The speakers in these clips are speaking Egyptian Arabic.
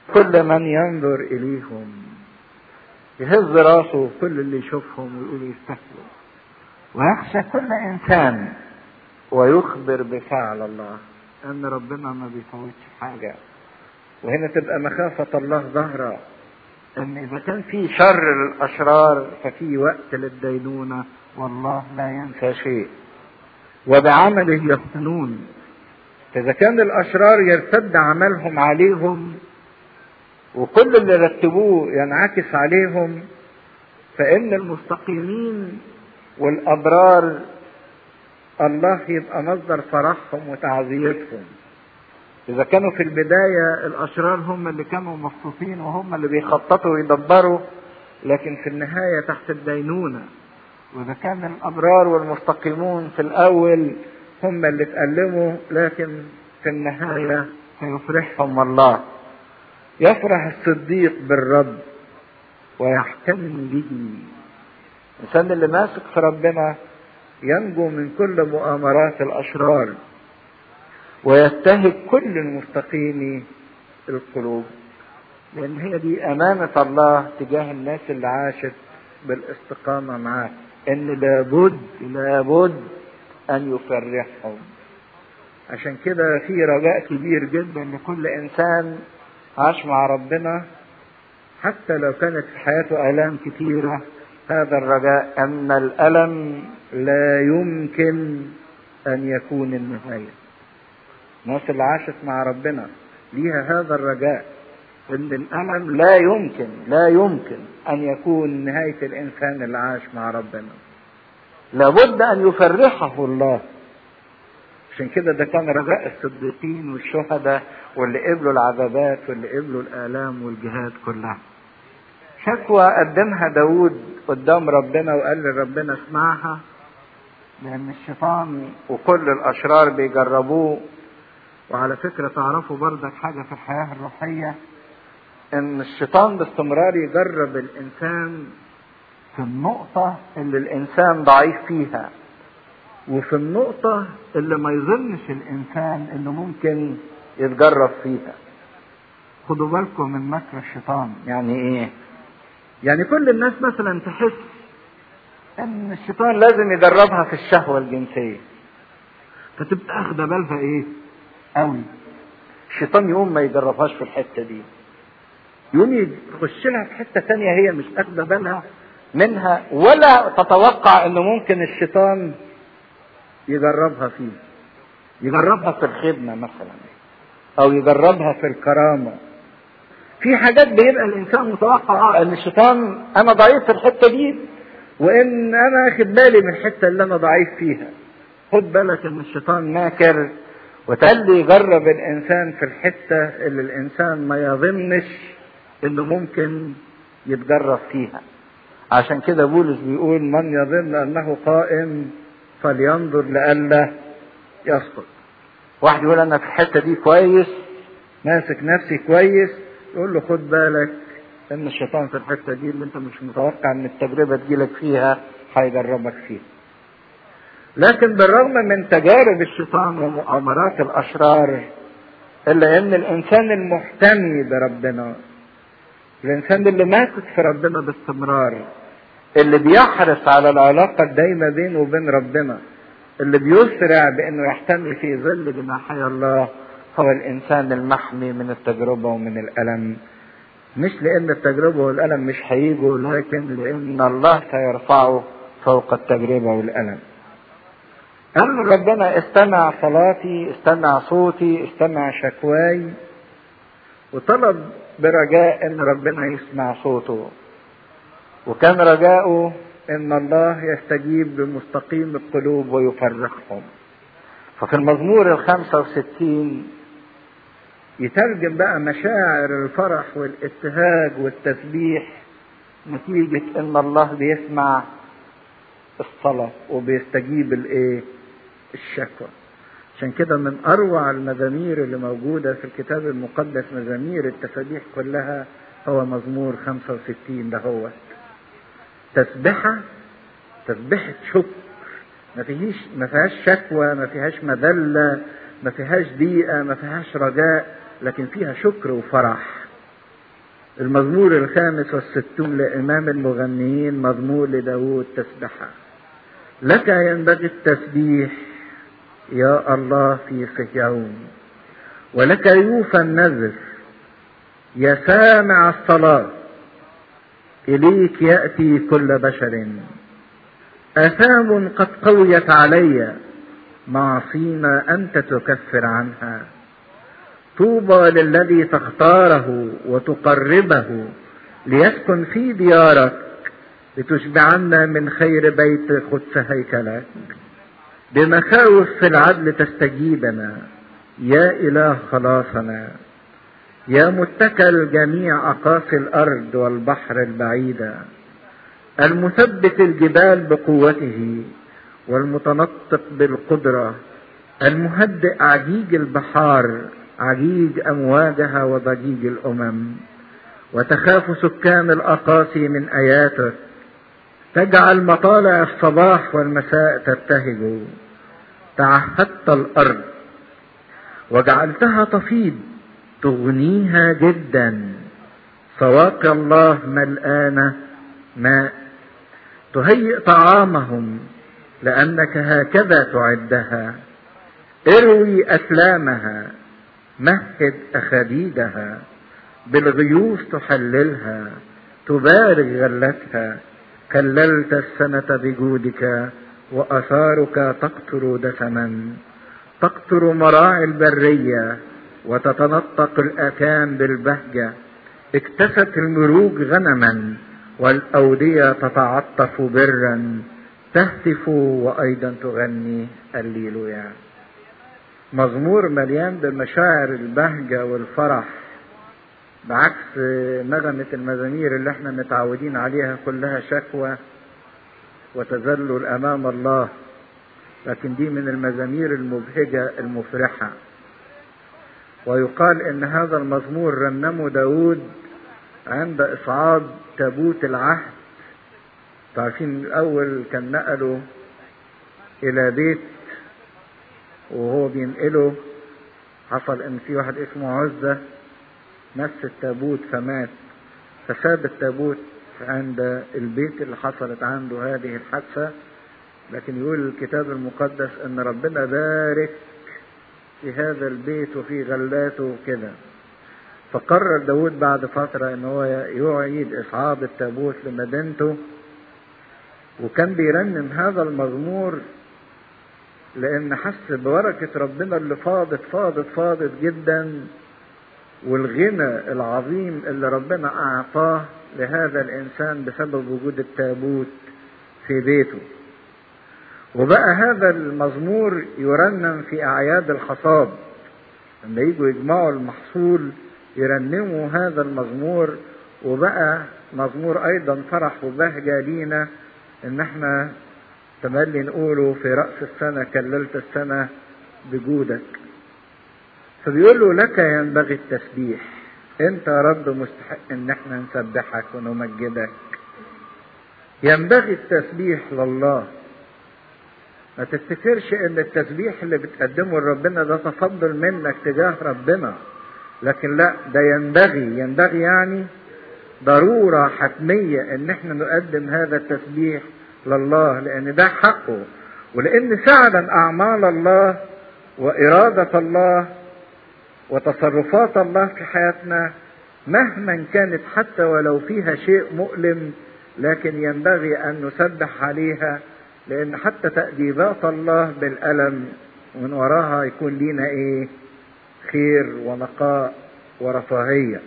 كل من ينظر إليهم يهز راسه كل اللي يشوفهم ويقول يستهزئ ويخشى كل إنسان ويخبر بفعل الله أن ربنا ما بيفوتش حاجة وهنا تبقى مخافة الله ظاهرة ان اذا كان في شر للاشرار ففي وقت للدينونة والله لا ينسى شيء وبعمله يفتنون اذا كان الاشرار يرتد عملهم عليهم وكل اللي رتبوه ينعكس عليهم فان المستقيمين والابرار الله يبقى مصدر فرحهم وتعزيتهم إذا كانوا في البداية الأشرار هم اللي كانوا مبسوطين وهم اللي بيخططوا ويدبروا لكن في النهاية تحت الدينونة وإذا كان الأبرار والمستقيمون في الأول هم اللي اتألموا لكن في النهاية سيفرحهم الله يفرح الصديق بالرب ويحتمل به الإنسان اللي ماسك في ربنا ينجو من كل مؤامرات الأشرار ويتهج كل المستقيم القلوب لأن هي دي أمانة الله تجاه الناس اللي عاشت بالاستقامة معاه إن لابد لابد أن يفرحهم عشان كده في رجاء كبير جدا لكل إنسان عاش مع ربنا حتى لو كانت في حياته آلام كثيرة هذا الرجاء أن الألم لا يمكن أن يكون النهاية الناس اللي عاشت مع ربنا ليها هذا الرجاء ان الالم لا يمكن لا يمكن ان يكون نهايه الانسان اللي عاش مع ربنا لابد ان يفرحه الله عشان كده ده كان رجاء الصديقين والشهداء واللي قبلوا العذابات واللي قبلوا الالام والجهاد كلها شكوى قدمها داود قدام ربنا وقال لربنا اسمعها لان الشيطان وكل الاشرار بيجربوه وعلى فكرة تعرفوا برضك حاجة في الحياة الروحية ان الشيطان باستمرار يجرب الانسان في النقطة اللي الانسان ضعيف فيها وفي النقطة اللي ما يظنش الانسان انه ممكن يتجرب فيها خدوا بالكم من مكر الشيطان يعني ايه يعني كل الناس مثلا تحس ان الشيطان لازم يجربها في الشهوة الجنسية فتبقى اخده بالها ايه قوي الشيطان يقوم ما يجربهاش في الحته دي يقوم يخش لها في حته ثانيه هي مش اخده بالها منها ولا تتوقع انه ممكن الشيطان يجربها فيه يجربها في الخدمه مثلا او يجربها في الكرامه في حاجات بيبقى الانسان متوقع ان الشيطان انا ضعيف في الحته دي وان انا اخد بالي من الحته اللي انا ضعيف فيها خد بالك ان الشيطان ماكر وتالي يجرب الانسان في الحته اللي الانسان ما يظنش انه ممكن يتجرب فيها عشان كده بولس بيقول من يظن انه قائم فلينظر لئلا يسقط واحد يقول انا في الحته دي كويس ماسك نفسي كويس يقول له خد بالك ان الشيطان في الحته دي اللي انت مش متوقع ان التجربه تجيلك فيها هيجربك فيها لكن بالرغم من تجارب الشيطان ومؤامرات الاشرار الا ان الانسان المحتمي بربنا الانسان اللي ماسك في ربنا باستمرار اللي بيحرص على العلاقه الدايمه بينه وبين ربنا اللي بيسرع بانه يحتمي في ظل جناحي الله هو الانسان المحمي من التجربه ومن الالم مش لان التجربه والالم مش هيجوا لكن لان الله سيرفعه فوق التجربه والالم قال ربنا استمع صلاتي استمع صوتي استمع شكواي وطلب برجاء ان ربنا يسمع صوته وكان رجاؤه ان الله يستجيب لمستقيم القلوب ويفرحهم ففي المزمور الخمسة وستين يترجم بقى مشاعر الفرح والابتهاج والتسبيح نتيجة ان الله بيسمع الصلاة وبيستجيب الايه الشكوى عشان كده من اروع المزامير اللي موجودة في الكتاب المقدس مزامير التسابيح كلها هو مزمور 65 ده هو تسبحة تسبحة شكر ما فيهاش ما فيهاش شكوى ما فيهاش مذلة ما فيهاش ضيقة ما فيهاش رجاء لكن فيها شكر وفرح المزمور الخامس والستون لإمام المغنيين مزمور لداود تسبحة لك ينبغي التسبيح يا الله في صهيون ولك يوفى النذر يا سامع الصلاة إليك يأتي كل بشر آثام قد قويت علي معصينا أنت تكفر عنها طوبى للذي تختاره وتقربه ليسكن في ديارك لتشبعنا من خير بيت قدس هيكلك بمخاوف في العدل تستجيبنا يا إله خلاصنا يا متكل جميع أقاصي الأرض والبحر البعيدة المثبت الجبال بقوته والمتنطق بالقدرة المهدئ عجيج البحار عجيج أمواجها وضجيج الأمم وتخاف سكان الأقاصي من آياتك تجعل مطالع الصباح والمساء تبتهج تعهدت الأرض وجعلتها تفيض تغنيها جدا سواقي الله ملآنة ماء تهيئ طعامهم لأنك هكذا تعدها اروي أسلامها مهد أخديدها بالغيوث تحللها تبارك غلتها كللت السنة بجودك وأثارك تقطر دسما تقطر مراعي البرية وتتنطق الأكام بالبهجة اكتست المروج غنما والأودية تتعطف برا تهتف وأيضا تغني الليلويا مزمور مليان بمشاعر البهجة والفرح بعكس نغمة المزامير اللي احنا متعودين عليها كلها شكوى وتذلل أمام الله لكن دي من المزامير المبهجة المفرحة ويقال ان هذا المزمور رنمه داود عند اصعاد تابوت العهد تعرفين الاول كان نقله الى بيت وهو بينقله حصل ان في واحد اسمه عزة مس التابوت فمات فساب التابوت عند البيت اللي حصلت عنده هذه الحادثة لكن يقول الكتاب المقدس ان ربنا بارك في هذا البيت وفي غلاته وكده فقرر داود بعد فترة ان هو يعيد اصعاد التابوت لمدينته وكان بيرنم هذا المزمور لان حس ببركة ربنا اللي فاضت فاضت فاضت جدا والغنى العظيم اللي ربنا اعطاه لهذا الانسان بسبب وجود التابوت في بيته وبقى هذا المزمور يرنم في اعياد الحصاد لما يجوا يجمعوا المحصول يرنموا هذا المزمور وبقى مزمور ايضا فرح وبهجه لينا ان احنا تملي نقوله في رأس السنة كللت السنة بجودك فبيقول له لك ينبغي التسبيح انت يا رب مستحق ان احنا نسبحك ونمجدك ينبغي التسبيح لله ما تفتكرش ان التسبيح اللي بتقدمه لربنا ده تفضل منك تجاه ربنا لكن لا ده ينبغي ينبغي يعني ضرورة حتمية ان احنا نقدم هذا التسبيح لله لان ده حقه ولان فعلا اعمال الله وارادة الله وتصرفات الله في حياتنا مهما كانت حتى ولو فيها شيء مؤلم لكن ينبغي ان نسبح عليها لان حتى تأديبات الله بالألم ومن وراها يكون لينا ايه خير ونقاء ورفاهية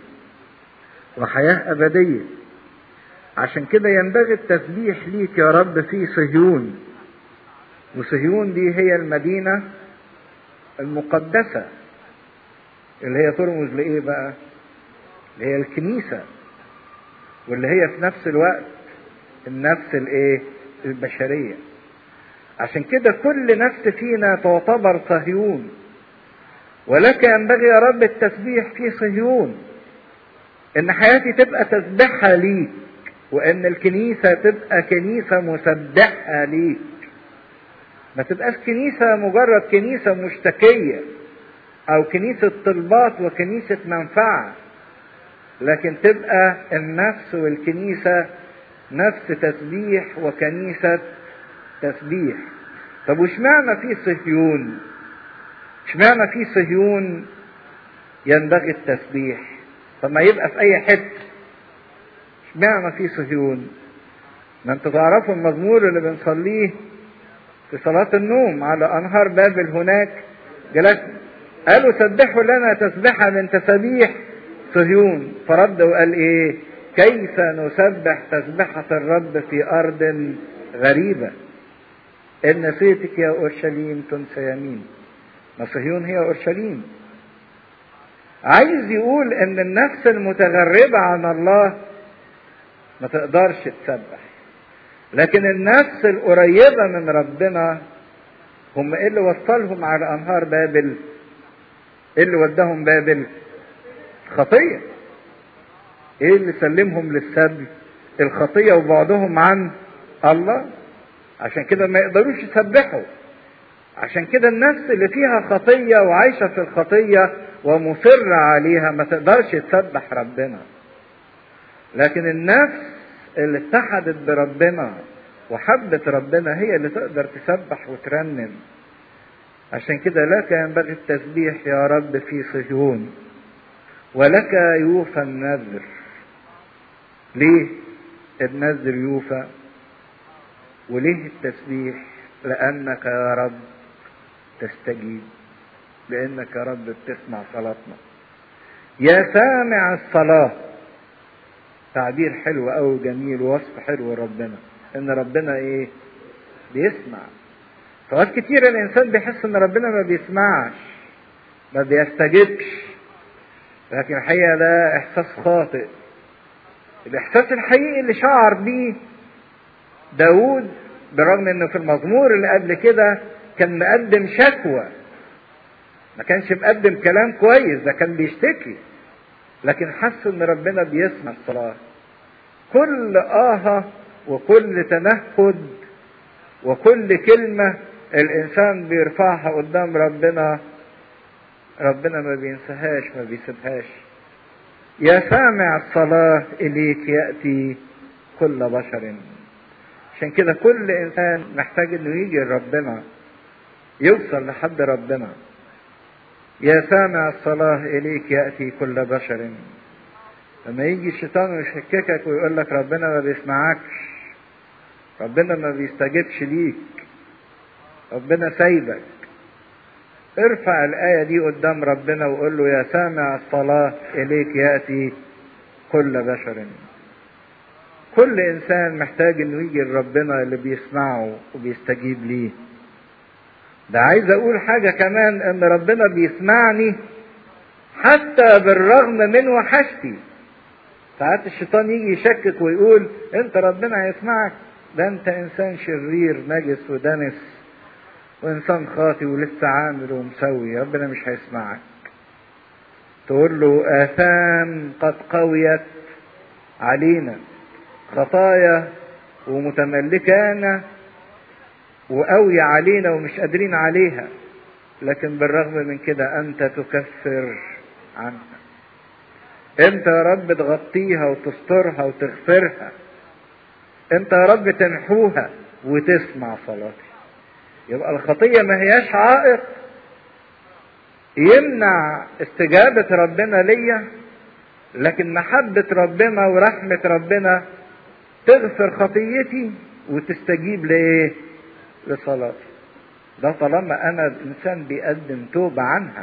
وحياة أبدية عشان كده ينبغي التسبيح ليك يا رب في صهيون وصهيون دي هي المدينة المقدسة اللي هي ترمز لإيه بقى؟ اللي هي الكنيسة واللي هي في نفس الوقت النفس الإيه؟ البشرية عشان كده كل نفس فينا تعتبر صهيون ولك ينبغي يا رب التسبيح في صهيون ان حياتي تبقى تسبحها ليك وان الكنيسة تبقى كنيسة مسبحة ليك ما تبقاش كنيسة مجرد كنيسة مشتكية او كنيسة طلبات وكنيسة منفعة لكن تبقى النفس والكنيسة نفس تسبيح وكنيسة تسبيح طب واشمعنى في صهيون اشمعنى في صهيون ينبغي التسبيح طب ما يبقى في اي حته اشمعنى في صهيون ما انتوا تعرفوا المزمور اللي بنصليه في صلاة النوم على أنهار بابل هناك جلسنا قالوا سبحوا لنا تسبحة من تسابيح صهيون فرد وقال إيه كيف نسبح تسبحة الرب في أرض غريبة إن نسيتك يا أورشليم تنسى يمين ما صهيون هي أورشليم عايز يقول إن النفس المتغربة عن الله ما تقدرش تسبح لكن النفس القريبة من ربنا هم ايه اللي وصلهم على انهار بابل ايه اللي وداهم بابل خطية ايه اللي سلمهم للسبي الخطية وبعدهم عن الله عشان كده ما يقدروش يسبحوا عشان كده النفس اللي فيها خطية وعايشة في الخطية ومصرة عليها ما تقدرش تسبح ربنا لكن النفس اللي اتحدت بربنا وحبت ربنا هي اللي تقدر تسبح وترنم عشان كده لك ينبغي التسبيح يا رب في صهيون ولك يوفى النذر ليه النذر يوفى وليه التسبيح لأنك يا رب تستجيب لأنك يا رب بتسمع صلاتنا يا سامع الصلاه تعبير حلو قوي جميل ووصف حلو ربنا ان ربنا ايه بيسمع فوقت كتير الانسان بيحس ان ربنا ما بيسمعش ما بيستجبش لكن الحقيقه ده احساس خاطئ الاحساس الحقيقي اللي شعر بيه داود بالرغم انه في المزمور اللي قبل كده كان مقدم شكوى ما كانش مقدم كلام كويس ده كان بيشتكي لكن حس ان ربنا بيسمع الصلاة كل آهة وكل تنهد وكل كلمة الإنسان بيرفعها قدام ربنا ربنا ما بينساهاش ما بيسيبهاش يا سامع الصلاة إليك يأتي كل بشر عشان كده كل إنسان محتاج إنه يجي لربنا يوصل لحد ربنا يا سامع الصلاة إليك يأتي كل بشر لما يجي الشيطان ويشككك ويقول لك ربنا ما بيسمعكش ربنا ما بيستجبش ليك ربنا سايبك ارفع الآية دي قدام ربنا وقول له يا سامع الصلاة إليك يأتي كل بشر كل إنسان محتاج إنه يجي لربنا اللي بيسمعه وبيستجيب ليه ده عايز اقول حاجة كمان ان ربنا بيسمعني حتى بالرغم من وحشتي ساعات الشيطان يجي يشكك ويقول انت ربنا هيسمعك ده انت انسان شرير نجس ودنس وانسان خاطي ولسه عامل ومسوي ربنا مش هيسمعك تقول له اثام قد قويت علينا خطايا ومتملكانا وقوي علينا ومش قادرين عليها لكن بالرغم من كده انت تكفر عنها انت يا رب تغطيها وتسترها وتغفرها انت يا رب تمحوها وتسمع صلاتي يبقى الخطية ما هياش عائق يمنع استجابة ربنا ليا لكن محبة ربنا ورحمة ربنا تغفر خطيتي وتستجيب لإيه؟ لصلاتي ده طالما انا الانسان بيقدم توبة عنها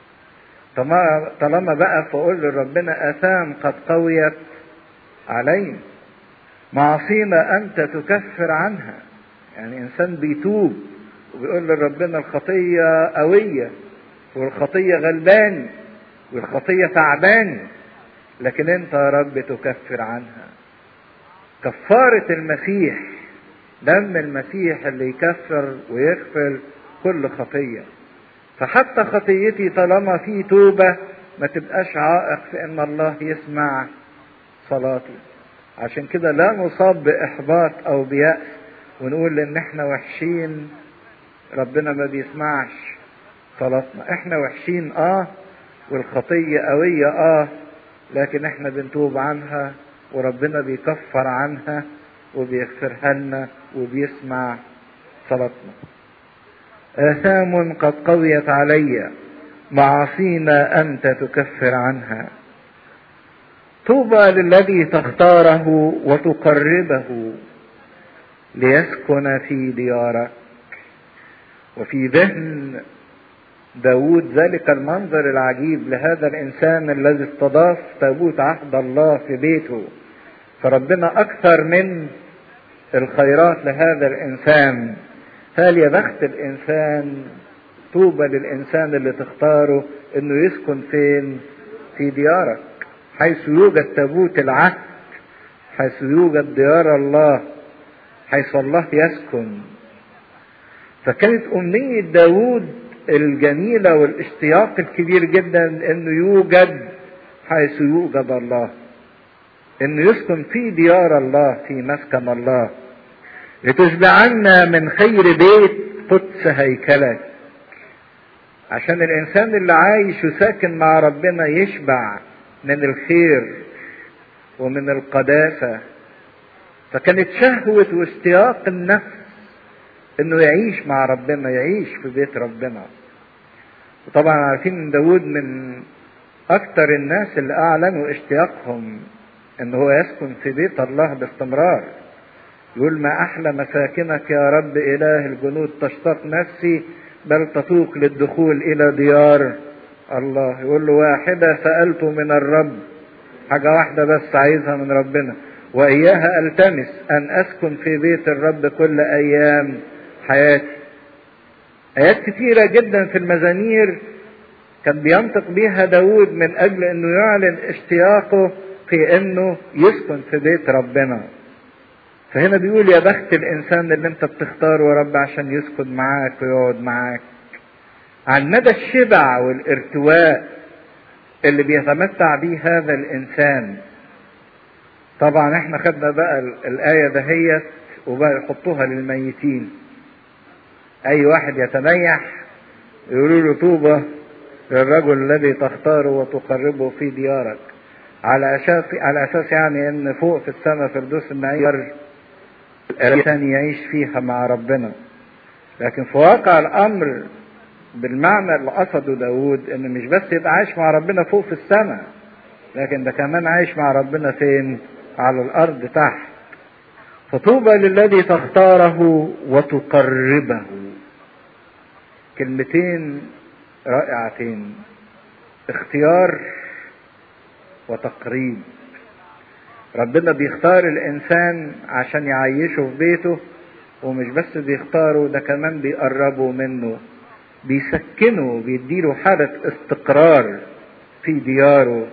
طالما بقى فاقول لربنا اثام قد قويت علي معصينا انت تكفر عنها يعني انسان بيتوب وبيقول لربنا الخطية قوية والخطية غلباني والخطية تعباني لكن انت يا رب تكفر عنها كفارة المسيح دم المسيح اللي يكفر ويغفر كل خطية فحتى خطيتي طالما في توبة ما تبقاش عائق في ان الله يسمع صلاتي عشان كده لا نصاب باحباط او بيأس ونقول ان احنا وحشين ربنا ما بيسمعش صلاتنا احنا وحشين اه والخطية قوية اه لكن احنا بنتوب عنها وربنا بيكفر عنها وبيغفرها لنا وبيسمع صلاتنا آثام قد قويت علي معاصينا أنت تكفر عنها طوبى للذي تختاره وتقربه ليسكن في ديارك وفي ذهن داود ذلك المنظر العجيب لهذا الإنسان الذي استضاف تابوت عهد الله في بيته فربنا أكثر من الخيرات لهذا الإنسان قال يا بخت الإنسان طوبى للإنسان اللي تختاره إنه يسكن فين؟ في ديارك حيث يوجد تابوت العهد حيث يوجد ديار الله حيث الله يسكن فكانت أمنية داود الجميلة والاشتياق الكبير جدا انه يوجد حيث يوجد الله انه يسكن في ديار الله في مسكن الله لتشبعنا من خير بيت قدس هيكلك عشان الانسان اللي عايش وساكن مع ربنا يشبع من الخير ومن القداسة فكانت شهوة واشتياق النفس انه يعيش مع ربنا يعيش في بيت ربنا وطبعا عارفين ان داود من اكتر الناس اللي اعلنوا اشتياقهم ان هو يسكن في بيت الله باستمرار يقول ما احلى مساكنك يا رب اله الجنود تشتاق نفسي بل تتوق للدخول الى ديار الله يقول له واحده سالت من الرب حاجه واحده بس عايزها من ربنا واياها التمس ان اسكن في بيت الرب كل ايام حياتي آيات كثيرة جدا في المزامير كان بينطق بيها داود من أجل أنه يعلن اشتياقه في أنه يسكن في بيت ربنا فهنا بيقول يا بخت الإنسان اللي أنت بتختاره يا رب عشان يسكن معاك ويقعد معاك عن مدى الشبع والارتواء اللي بيتمتع به هذا الإنسان طبعا احنا خدنا بقى الآية دهيت وبقى يحطوها للميتين اي واحد يتنيح يقولوا له طوبى للرجل الذي تختاره وتقربه في ديارك على اساس على اساس يعني ان فوق في السماء فردوس النعيم الانسان يعيش فيها مع ربنا لكن في واقع الامر بالمعنى اللي قصده داود ان مش بس يبقى عايش مع ربنا فوق في السماء لكن ده كمان عايش مع ربنا فين على الارض تحت فطوبى للذي تختاره وتقربه كلمتين رائعتين اختيار وتقريب ربنا بيختار الانسان عشان يعيشه في بيته ومش بس بيختاره ده كمان بيقربه منه بيسكنه بيديله حالة استقرار في دياره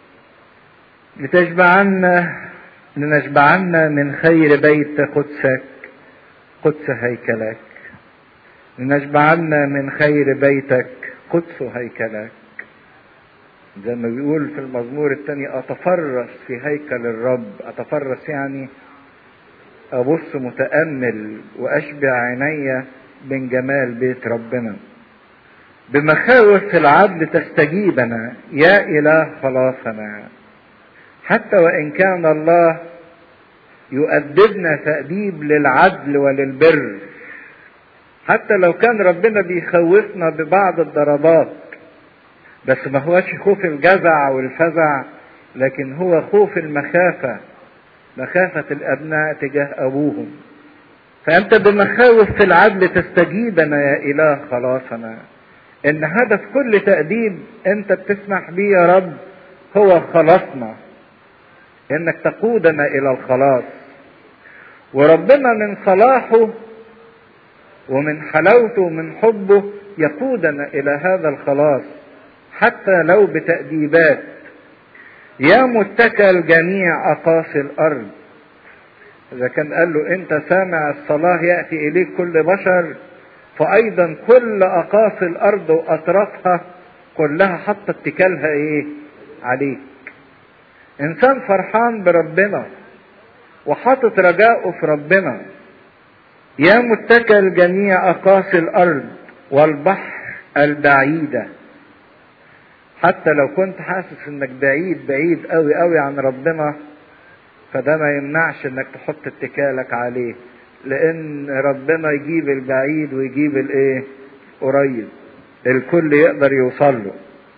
لتشبعنا لنشبعنا من خير بيت قدسك قدس هيكلك لنشبعنا من خير بيتك قدس هيكلك زي ما بيقول في المزمور الثاني أتفرس في هيكل الرب أتفرس يعني أبص متأمل وأشبع عيني من جمال بيت ربنا بمخاوف العدل تستجيبنا يا إله خلاصنا حتى وإن كان الله يؤدبنا تأديب للعدل وللبر حتى لو كان ربنا بيخوفنا ببعض الضربات بس ما هوش خوف الجزع والفزع لكن هو خوف المخافة مخافة الأبناء تجاه أبوهم فأنت بمخاوف في العدل تستجيبنا يا إله خلاصنا إن هدف كل تأديب أنت بتسمح بيه يا رب هو خلاصنا إنك تقودنا إلى الخلاص وربنا من صلاحه ومن حلاوته ومن حبه يقودنا إلى هذا الخلاص حتى لو بتأديبات يا متكل جميع أقاصي الأرض إذا كان قال له أنت سامع الصلاة يأتي إليك كل بشر فأيضا كل أقاصي الأرض وأطرافها كلها حط اتكالها إيه عليك إنسان فرحان بربنا وحاطط رجاءه في ربنا يا متكل جميع أقاصي الأرض والبحر البعيدة حتى لو كنت حاسس انك بعيد بعيد قوي قوي عن ربنا فده ما يمنعش انك تحط اتكالك عليه لان ربنا يجيب البعيد ويجيب الايه قريب الكل يقدر يوصل له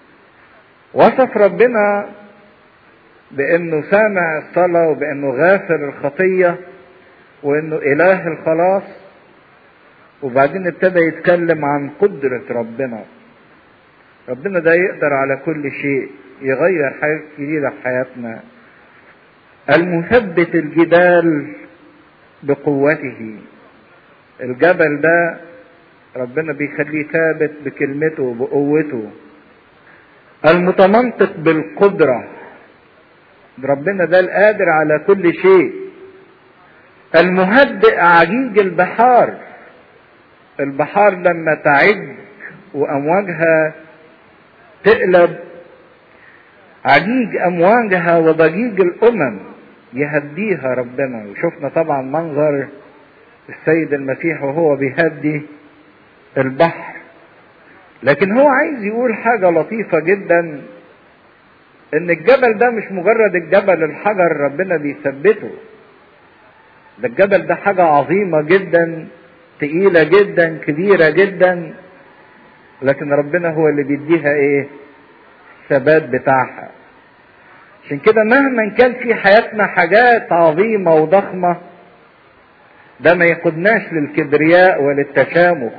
وصف ربنا بانه سامع الصلاة وبانه غافر الخطية وانه اله الخلاص وبعدين ابتدى يتكلم عن قدرة ربنا ربنا ده يقدر على كل شيء يغير حاجات كتيرة في حياتنا المثبت الجبال بقوته الجبل ده ربنا بيخليه ثابت بكلمته بقوته المتمنطق بالقدرة ربنا ده القادر على كل شيء المهدئ عجيج البحار البحار لما تعج وامواجها تقلب عجيج امواجها وضجيج الامم يهديها ربنا وشفنا طبعا منظر السيد المسيح وهو بيهدي البحر لكن هو عايز يقول حاجه لطيفه جدا ان الجبل ده مش مجرد الجبل الحجر ربنا بيثبته ده الجبل ده حاجه عظيمه جدا تقيله جدا كبيره جدا لكن ربنا هو اللي بيديها ايه الثبات بتاعها عشان كده مهما كان في حياتنا حاجات عظيمة وضخمة ده ما يقودناش للكبرياء وللتشامخ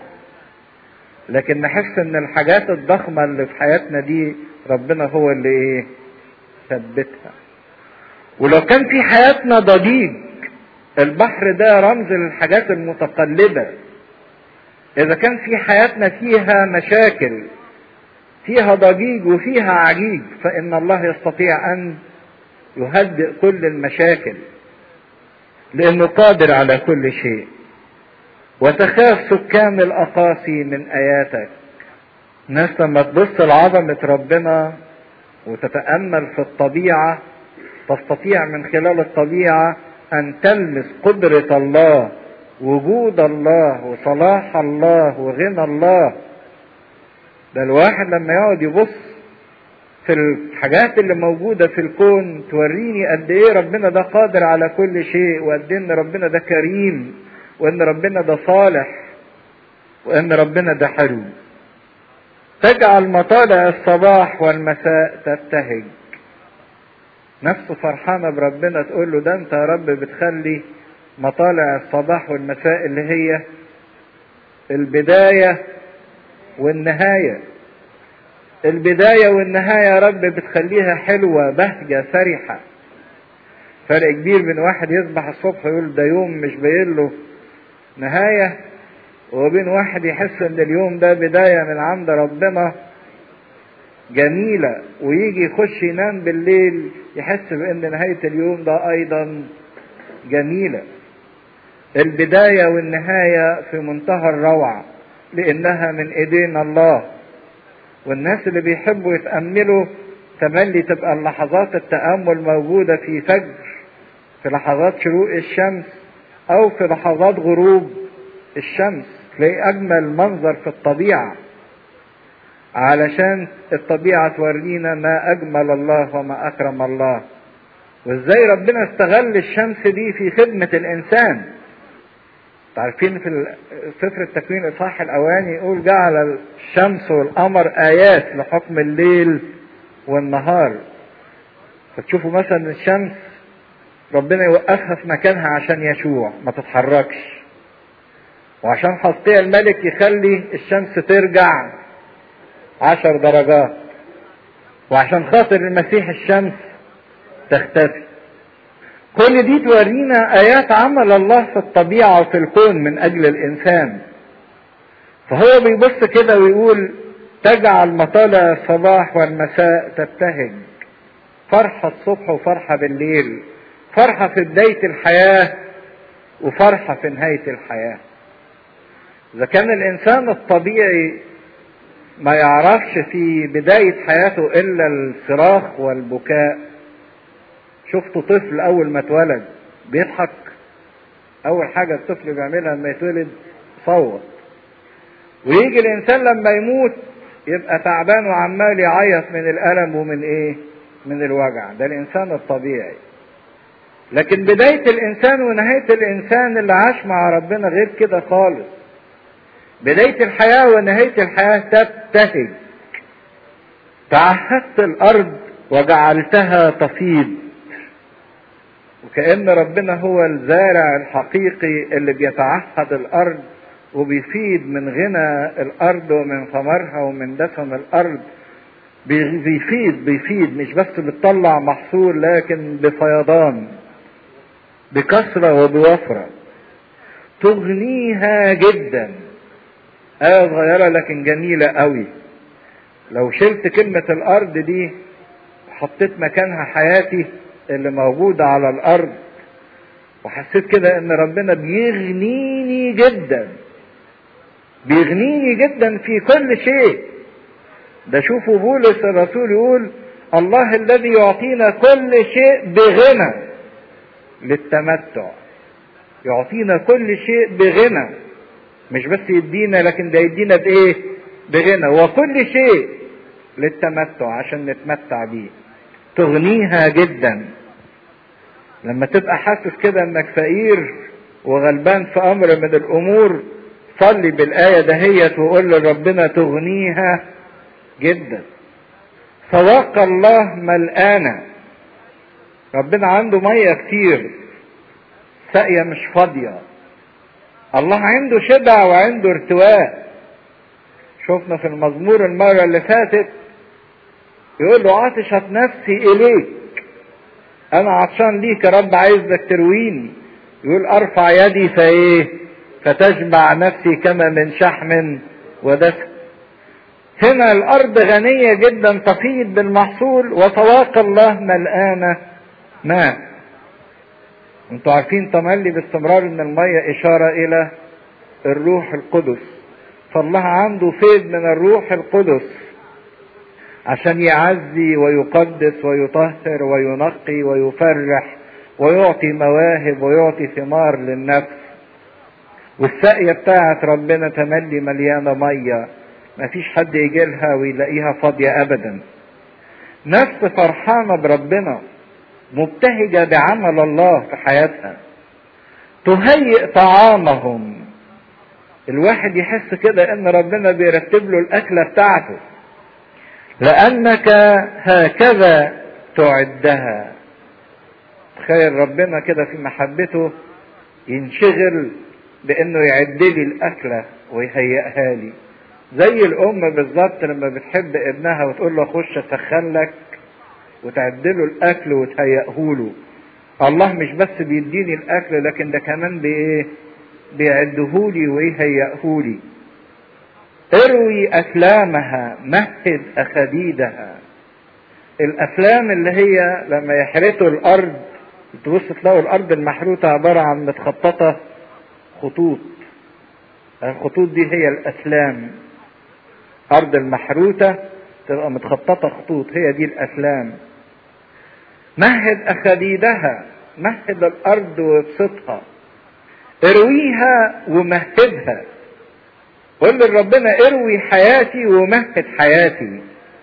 لكن نحس ان الحاجات الضخمة اللي في حياتنا دي ربنا هو اللي ايه ثبتها ولو كان في حياتنا ضجيج البحر ده رمز للحاجات المتقلبة اذا كان في حياتنا فيها مشاكل فيها ضجيج وفيها عجيج فإن الله يستطيع أن يهدئ كل المشاكل لأنه قادر على كل شيء وتخاف سكان الأقاصي من آياتك ناس لما تبص لعظمة ربنا وتتأمل في الطبيعة تستطيع من خلال الطبيعة أن تلمس قدرة الله وجود الله وصلاح الله وغنى الله ده الواحد لما يقعد يبص في الحاجات اللي موجودة في الكون توريني قد ايه ربنا ده قادر على كل شيء وقد ايه ان ربنا ده كريم وان ربنا ده صالح وان ربنا ده حلو تجعل مطالع الصباح والمساء تبتهج نفسه فرحانة بربنا تقول له ده انت يا رب بتخلي مطالع الصباح والمساء اللي هي البداية والنهاية البداية والنهاية يا رب بتخليها حلوة بهجة فرحة فرق كبير من واحد يصبح الصبح يقول ده يوم مش باين له نهاية وبين واحد يحس ان اليوم ده بداية من عند ربنا جميلة ويجي يخش ينام بالليل يحس بان نهاية اليوم ده ايضا جميلة البداية والنهاية في منتهى الروعة لانها من ايدين الله والناس اللي بيحبوا يتأملوا تملي تبقى اللحظات التأمل موجودة في فجر في لحظات شروق الشمس او في لحظات غروب الشمس تلاقي اجمل منظر في الطبيعة علشان الطبيعة تورينا ما اجمل الله وما اكرم الله وازاي ربنا استغل الشمس دي في خدمة الانسان عارفين في سفر التكوين الاصحاح الاولاني يقول جعل الشمس والقمر ايات لحكم الليل والنهار فتشوفوا مثلا الشمس ربنا يوقفها في مكانها عشان يشوع ما تتحركش وعشان حسقيا الملك يخلي الشمس ترجع عشر درجات وعشان خاطر المسيح الشمس تختفي كل دي تورينا ايات عمل الله في الطبيعه وفي الكون من اجل الانسان فهو بيبص كده ويقول تجعل مطالع الصباح والمساء تبتهج فرحة الصبح وفرحة بالليل فرحة في بداية الحياة وفرحة في نهاية الحياة إذا كان الإنسان الطبيعي ما يعرفش في بداية حياته إلا الصراخ والبكاء شفت طفل اول ما اتولد بيضحك اول حاجة الطفل بيعملها لما يتولد صوت ويجي الانسان لما يموت يبقى تعبان وعمال يعيط من الألم ومن إيه؟ من الوجع ده الإنسان الطبيعي لكن بداية الإنسان ونهاية الإنسان اللي عاش مع ربنا غير كده خالص بداية الحياة ونهاية الحياة تبتهج تعهدت الأرض وجعلتها تفيض وكأن ربنا هو الزارع الحقيقي اللي بيتعهد الأرض وبيفيد من غنى الأرض ومن ثمرها ومن دسم الأرض بيفيد بيفيد مش بس بتطلع محصول لكن بفيضان بكثرة وبوفرة تغنيها جدا آية صغيرة لكن جميلة قوي لو شلت كلمة الأرض دي وحطيت مكانها حياتي اللي موجودة على الأرض وحسيت كده إن ربنا بيغنيني جدا بيغنيني جدا في كل شيء ده شوفوا بولس الرسول يقول الله الذي يعطينا كل شيء بغنى للتمتع يعطينا كل شيء بغنى مش بس يدينا لكن ده يدينا بايه بغنى وكل شيء للتمتع عشان نتمتع بيه تغنيها جدا لما تبقى حاسس كده انك فقير وغلبان في امر من الامور صلي بالايه دهيت وقول لربنا تغنيها جدا فواق الله ملقانه ربنا عنده ميه كتير ساقيه مش فاضيه الله عنده شبع وعنده ارتواء شفنا في المزمور المرة اللي فاتت يقول له عطشت نفسي إليك أنا عطشان ليك يا رب عايزك ترويني يقول أرفع يدي فإيه فتشبع نفسي كما من شحم ودسم هنا الأرض غنية جدا تفيض بالمحصول وطواق الله ملآنة ماء انتوا عارفين تملي باستمرار ان المية اشارة الى الروح القدس فالله عنده فيض من الروح القدس عشان يعزي ويقدس ويطهر وينقي ويفرح ويعطي مواهب ويعطي ثمار للنفس والساقية بتاعت ربنا تملي مليانة مية مفيش حد يجي لها ويلاقيها فاضية أبدا نفس فرحانة بربنا مبتهجة بعمل الله في حياتها تهيئ طعامهم الواحد يحس كده ان ربنا بيرتب له الاكلة بتاعته لانك هكذا تعدها تخيل ربنا كده في محبته ينشغل بانه يعد لي الاكلة ويهيئها لي زي الام بالظبط لما بتحب ابنها وتقول له خش اسخن لك وتعدله الاكل وتهيئه له الله مش بس بيديني الاكل لكن ده كمان بايه بيعده لي ويهيئه لي اروي افلامها مهد اخديدها الافلام اللي هي لما يحرثوا الارض تبص تلاقوا الارض المحروثه عباره عن متخططه خطوط الخطوط دي هي الاسلام ارض المحروثه تبقى متخططه خطوط هي دي الاسلام مهد اخديدها مهد الارض وابسطها ارويها ومهدها قول لربنا اروي حياتي ومهد حياتي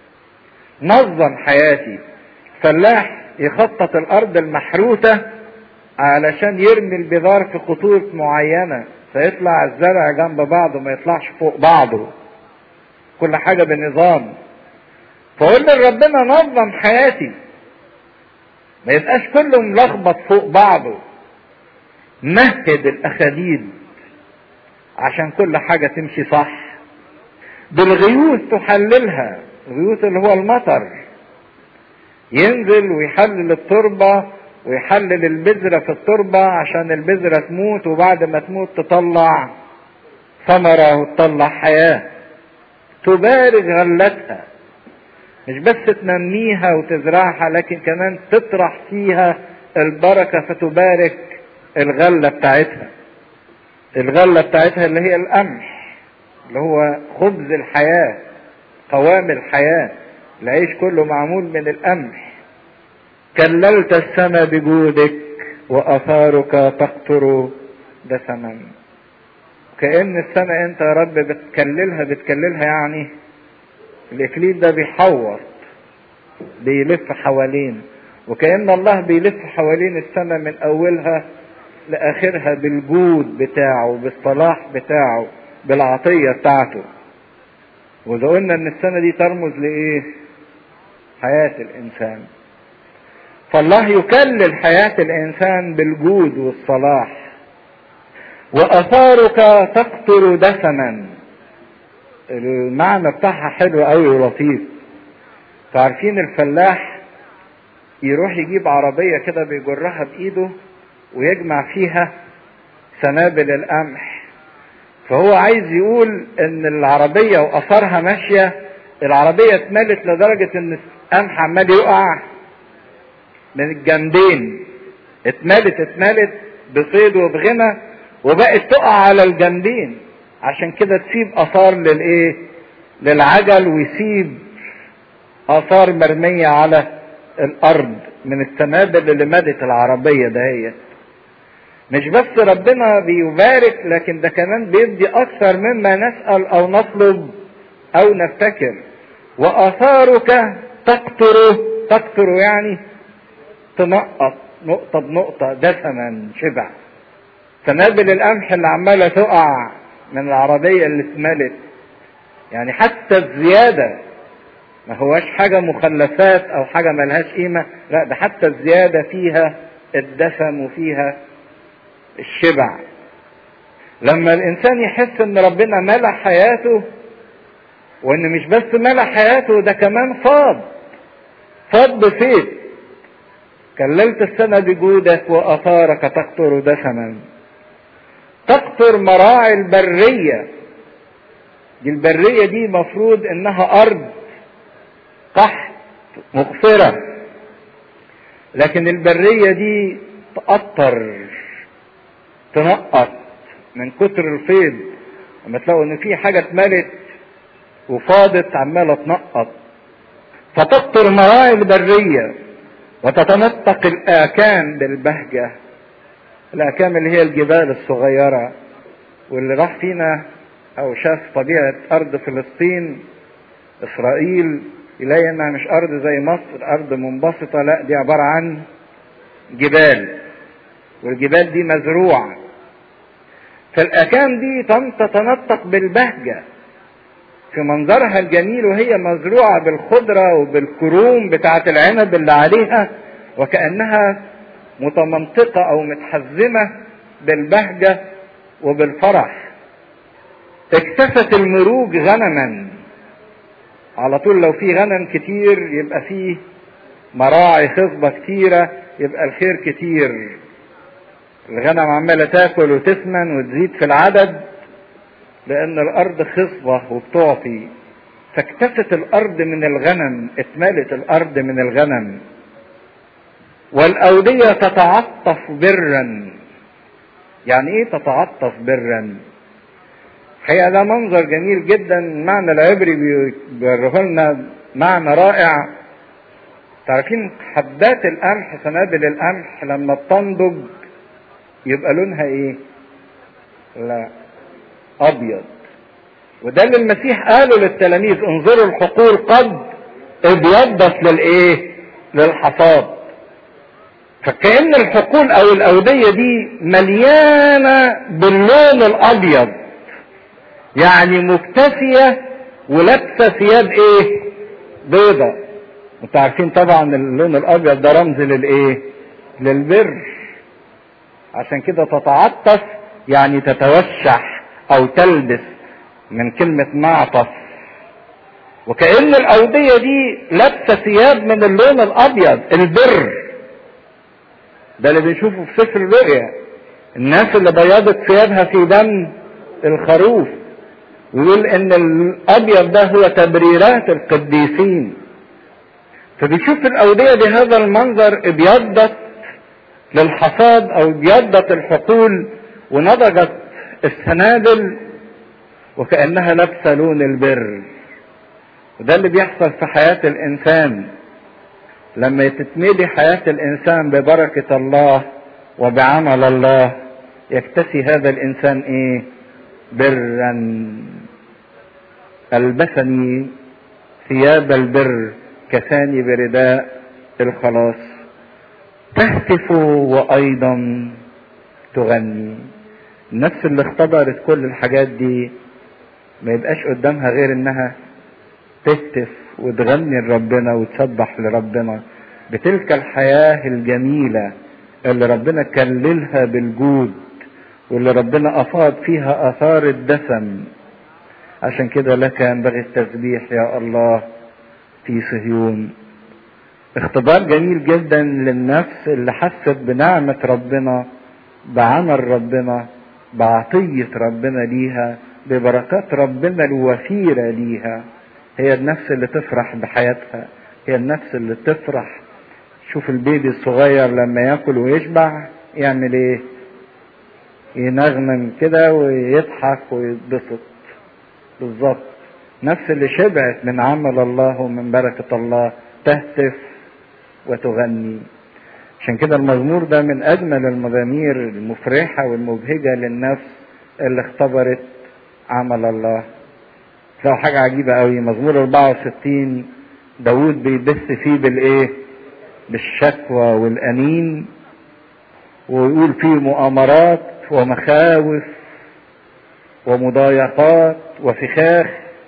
نظم حياتي فلاح يخطط الارض المحروثة علشان يرمي البذار في خطوط معينة فيطلع الزرع جنب بعضه ما يطلعش فوق بعضه كل حاجة بنظام فقول لربنا نظم حياتي ما يبقاش كله ملخبط فوق بعضه مهد الاخاديد عشان كل حاجة تمشي صح بالغيوث تحللها الغيوث اللي هو المطر ينزل ويحلل التربة ويحلل البذرة في التربة عشان البذرة تموت وبعد ما تموت تطلع ثمرة وتطلع حياة تبارك غلتها مش بس تنميها وتزرعها لكن كمان تطرح فيها البركة فتبارك الغلة بتاعتها الغلة بتاعتها اللي هي القمح اللي هو خبز الحياة قوام الحياة العيش كله معمول من القمح كللت السماء بجودك وأثارك تقطر دسما كأن السماء انت يا رب بتكللها بتكللها يعني الاكليل ده بيحوط بيلف حوالين وكأن الله بيلف حوالين السماء من اولها لاخرها بالجود بتاعه بالصلاح بتاعه بالعطية بتاعته وإذا قلنا إن السنة دي ترمز لإيه؟ حياة الإنسان. فالله يكلل حياة الإنسان بالجود والصلاح. وآثارك تقطر دسما. المعنى بتاعها حلو قوي ولطيف. تعرفين الفلاح يروح يجيب عربية كده بيجرها بإيده ويجمع فيها سنابل القمح فهو عايز يقول ان العربية واثارها ماشية العربية اتملت لدرجة ان القمح عمال يقع من الجنبين اتملت اتملت بصيد وبغنى وبقت تقع على الجنبين عشان كده تسيب اثار للايه للعجل ويسيب اثار مرمية على الارض من السنابل اللي مدت العربية دهيت مش بس ربنا بيبارك لكن ده كمان بيدي اكثر مما نسأل او نطلب او نفتكر واثارك تقطر تقطر يعني تنقط نقطة بنقطة دسما شبع سنابل القمح اللي عمالة تقع من العربية اللي اتملت يعني حتى الزيادة ما هواش حاجة مخلفات او حاجة ملهاش قيمة لا ده حتى الزيادة فيها الدسم وفيها الشبع لما الانسان يحس ان ربنا ملأ حياته وان مش بس ملأ حياته ده كمان فاض فاض بفيض كللت السنة بجودك وأثارك تقطر دسما تقطر مراعي البرية دي البرية دي مفروض انها ارض قحط مغفرة لكن البرية دي تقطر تنقط من كتر الفيض لما تلاقوا ان في حاجة اتملت وفاضت عمالة تنقط فتقطر مراعي البرية وتتنطق الآكام بالبهجة الآكام اللي هي الجبال الصغيرة واللي راح فينا أو شاف طبيعة أرض فلسطين إسرائيل يلاقي إنها مش أرض زي مصر أرض منبسطة لا دي عبارة عن جبال والجبال دي مزروعة فالأكام دي تتنطق بالبهجة في منظرها الجميل وهي مزروعة بالخضرة وبالكروم بتاعة العنب اللي عليها وكأنها متمنطقة أو متحزمة بالبهجة وبالفرح اكتفت المروج غنما على طول لو في غنم كتير يبقى فيه مراعي خصبة كتيرة يبقى الخير كتير الغنم عمالة تاكل وتسمن وتزيد في العدد لأن الأرض خصبة وبتعطي فاكتفت الأرض من الغنم اتملت الأرض من الغنم والأودية تتعطف برا يعني ايه تتعطف برا الحقيقة ده منظر جميل جدا المعنى العبري بيوريه لنا معنى رائع تعرفين حبات القمح سنابل القمح لما بتنضج يبقى لونها ايه لا ابيض وده اللي المسيح قاله للتلاميذ انظروا الحقول قد ابيضت للايه للحصاد فكأن الحقول او الاودية دي مليانة باللون الابيض يعني مكتفية ولابسة ثياب ايه بيضة انتوا عارفين طبعا اللون الابيض ده رمز للايه للبر عشان كده تتعطف يعني تتوشح او تلبس من كلمة معطف وكأن الأودية دي لابسة ثياب من اللون الأبيض البر ده اللي بنشوفه في سفر الرؤيا الناس اللي بيضت ثيابها في دم الخروف ويقول ان الابيض ده هو تبريرات القديسين فبيشوف الاوديه بهذا المنظر ابيضت للحصاد او ابيضت الحقول ونضجت السنابل وكانها لابسه لون البر وده اللي بيحصل في حياه الانسان لما تتملي حياه الانسان ببركه الله وبعمل الله يكتسي هذا الانسان ايه برا ألبسني ثياب البر كثاني برداء الخلاص تهتف وايضا تغني النفس اللي اختبرت كل الحاجات دي ما يبقاش قدامها غير انها تهتف وتغني لربنا وتسبح لربنا بتلك الحياة الجميلة اللي ربنا كللها بالجود واللي ربنا أفاض فيها آثار الدسم عشان كده لك ينبغي التسبيح يا الله في صهيون اختبار جميل جدا للنفس اللي حست بنعمة ربنا بعمل ربنا بعطية ربنا ليها ببركات ربنا الوفيرة ليها هي النفس اللي تفرح بحياتها هي النفس اللي تفرح شوف البيبي الصغير لما ياكل ويشبع يعمل ايه ينغمم كده ويضحك ويتبسط بالظبط نفس اللي شبعت من عمل الله ومن بركة الله تهتف وتغني عشان كده المزمور ده من أجمل المزامير المفرحة والمبهجة للنفس اللي اختبرت عمل الله لو حاجة عجيبة قوي مزمور 64 داود بيبث فيه بالايه بالشكوى والأنين ويقول فيه مؤامرات ومخاوف ومضايقات وفخاخ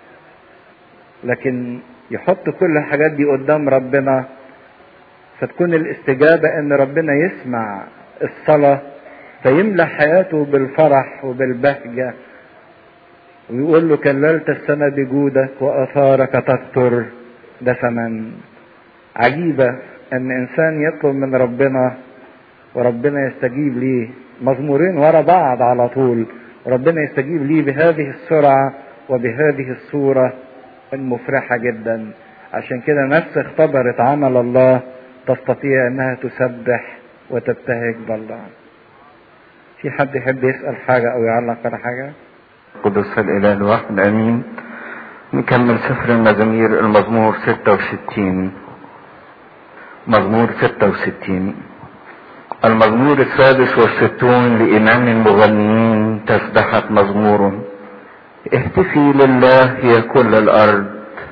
لكن يحط كل الحاجات دي قدام ربنا فتكون الاستجابة ان ربنا يسمع الصلاة فيملى حياته بالفرح وبالبهجة ويقول له كللت السماء بجودك وأثارك تكتر دسما عجيبة ان انسان يطلب من ربنا وربنا يستجيب ليه مزمورين ورا بعض على طول ربنا يستجيب ليه بهذه السرعة وبهذه الصورة المفرحة جدا عشان كده نفس اختبرت عمل الله تستطيع انها تسبح وتبتهج بالله في حد يحب يسأل حاجة او يعلق على حاجة قدس الاله الواحد امين نكمل سفر المزامير المزمور 66 مزمور 66 المزمور السادس والستون لإمام المغنيين تسبحة مزمور اهتفي لله يا كل الأرض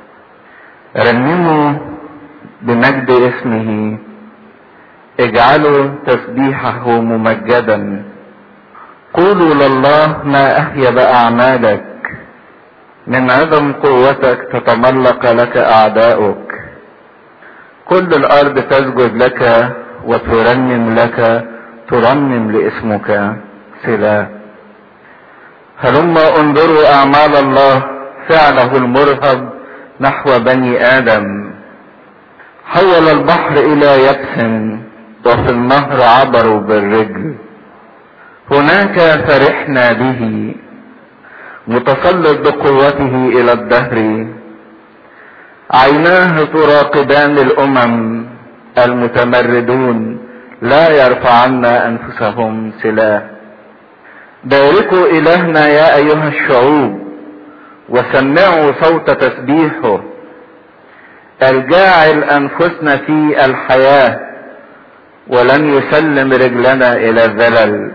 رنموا بمجد اسمه اجعلوا تسبيحه ممجدا قولوا لله ما أهيب أعمالك من عظم قوتك تتملق لك أعداؤك كل الأرض تسجد لك وترنم لك ترنم لاسمك سلا هلما انظروا اعمال الله فعله المرهب نحو بني ادم حول البحر الى يبس وفي النهر عبروا بالرجل هناك فرحنا به متسلط بقوته الى الدهر عيناه تراقبان الامم المتمردون لا يرفعن انفسهم سلاح باركوا الهنا يا ايها الشعوب وسمعوا صوت تسبيحه الجاعل انفسنا في الحياه ولن يسلم رجلنا الى الذلل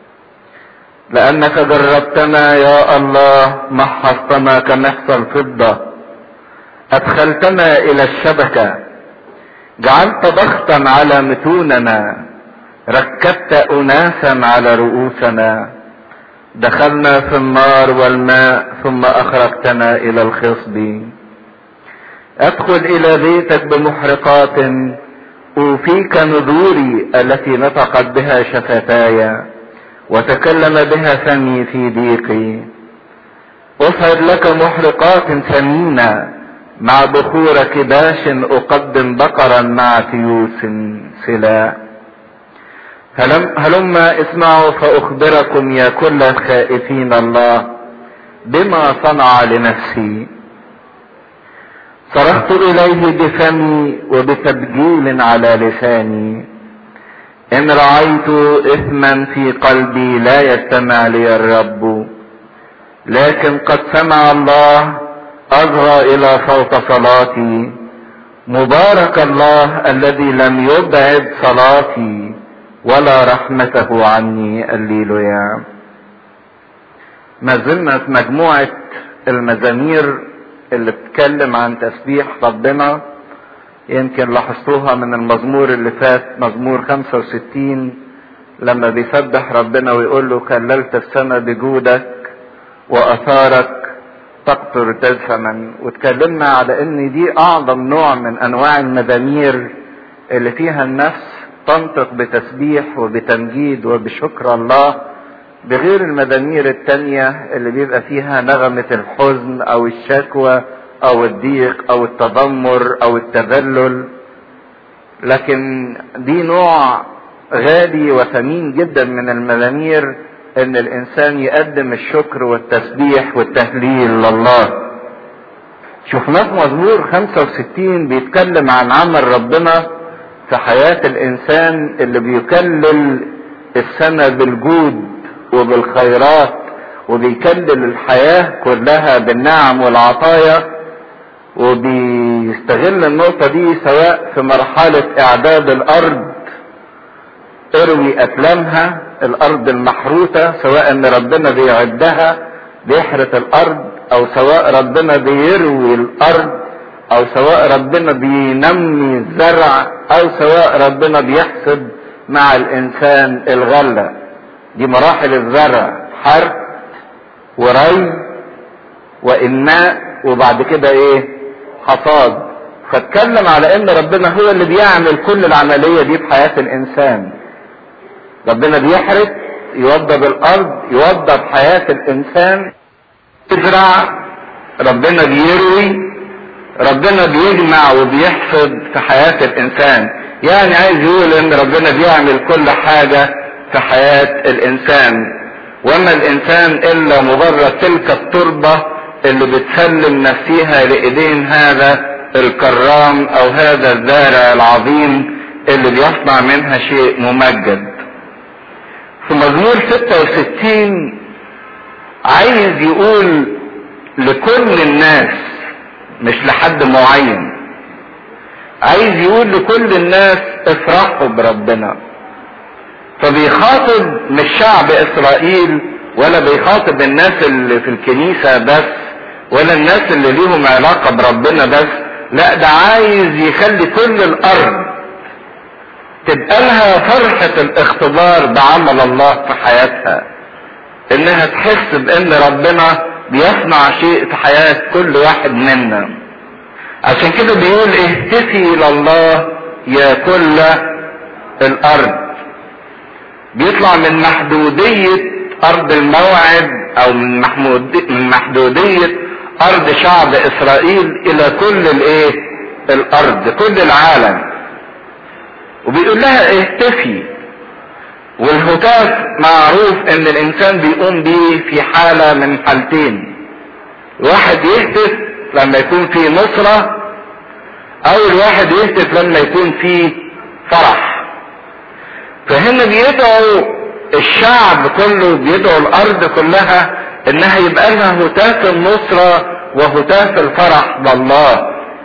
لانك جربتنا يا الله محصتنا كمحصى الفضه ادخلتنا الى الشبكه جعلت ضغطا على متوننا ركبت اناسا على رؤوسنا دخلنا في النار والماء ثم اخرجتنا الى الخصب ادخل الى بيتك بمحرقات اوفيك نذوري التي نطقت بها شفتاي وتكلم بها فمي في ضيقي اصعد لك محرقات ثمينه مع بخور كباش اقدم بقرا مع تيوس سلا هلم هلما اسمعوا فاخبركم يا كل الخائفين الله بما صنع لنفسي صرخت اليه بفمي وبتبجيل على لساني ان رايت اثما في قلبي لا يستمع لي الرب لكن قد سمع الله اصغى الى صوت صلاتي مبارك الله الذي لم يبعد صلاتي ولا رحمته عني الليلويا ما زلنا في مجموعة المزامير اللي بتتكلم عن تسبيح ربنا يمكن لاحظتوها من المزمور اللي فات مزمور 65 لما بيسبح ربنا ويقول له كللت السماء بجودك واثارك تقطر دسما واتكلمنا على ان دي اعظم نوع من انواع المزامير اللي فيها النفس تنطق بتسبيح وبتمجيد وبشكر الله بغير المزامير التانية اللي بيبقى فيها نغمة الحزن او الشكوى او الضيق او التذمر او التذلل لكن دي نوع غالي وثمين جدا من المزامير ان الانسان يقدم الشكر والتسبيح والتهليل لله شفناه في مزمور 65 بيتكلم عن عمل ربنا في حياة الانسان اللي بيكلل السماء بالجود وبالخيرات وبيكلل الحياة كلها بالنعم والعطايا وبيستغل النقطة دي سواء في مرحلة اعداد الارض اروي اتلامها الارض المحروثة سواء ان ربنا بيعدها بيحرث الارض او سواء ربنا بيروي الارض او سواء ربنا بينمي الزرع او سواء ربنا بيحسب مع الانسان الغلة دي مراحل الزرع حرث وري واناء وبعد كده ايه حصاد فاتكلم على ان ربنا هو اللي بيعمل كل العملية دي في حياة الانسان ربنا بيحرث يوضب الارض يوضب حياة الانسان يزرع ربنا بيروي ربنا بيجمع وبيحفظ في حياة الانسان يعني عايز يقول ان ربنا بيعمل كل حاجة في حياة الانسان وما الانسان الا مجرد تلك التربة اللي بتسلم نفسيها لايدين هذا الكرام او هذا الزارع العظيم اللي بيصنع منها شيء ممجد في مزمور 66 عايز يقول لكل الناس مش لحد معين عايز يقول لكل الناس افرحوا بربنا فبيخاطب مش شعب اسرائيل ولا بيخاطب الناس اللي في الكنيسة بس ولا الناس اللي ليهم علاقة بربنا بس لا ده عايز يخلي كل الارض تبقى لها فرحة الاختبار بعمل الله في حياتها انها تحس بان ربنا بيصنع شيء في حياة كل واحد منا عشان كده بيقول اهتفي لله يا كل الارض بيطلع من محدودية ارض الموعد او من, محمود من محدودية ارض شعب اسرائيل الى كل الايه الارض كل العالم وبيقول لها اهتفي والهتاف معروف ان الانسان بيقوم بيه في حالة من حالتين الواحد يهتف لما يكون في نصرة او الواحد يهتف لما يكون في فرح فهنا بيدعو الشعب كله بيدعو الارض كلها انها يبقى لها هتاف النصرة وهتاف الفرح بالله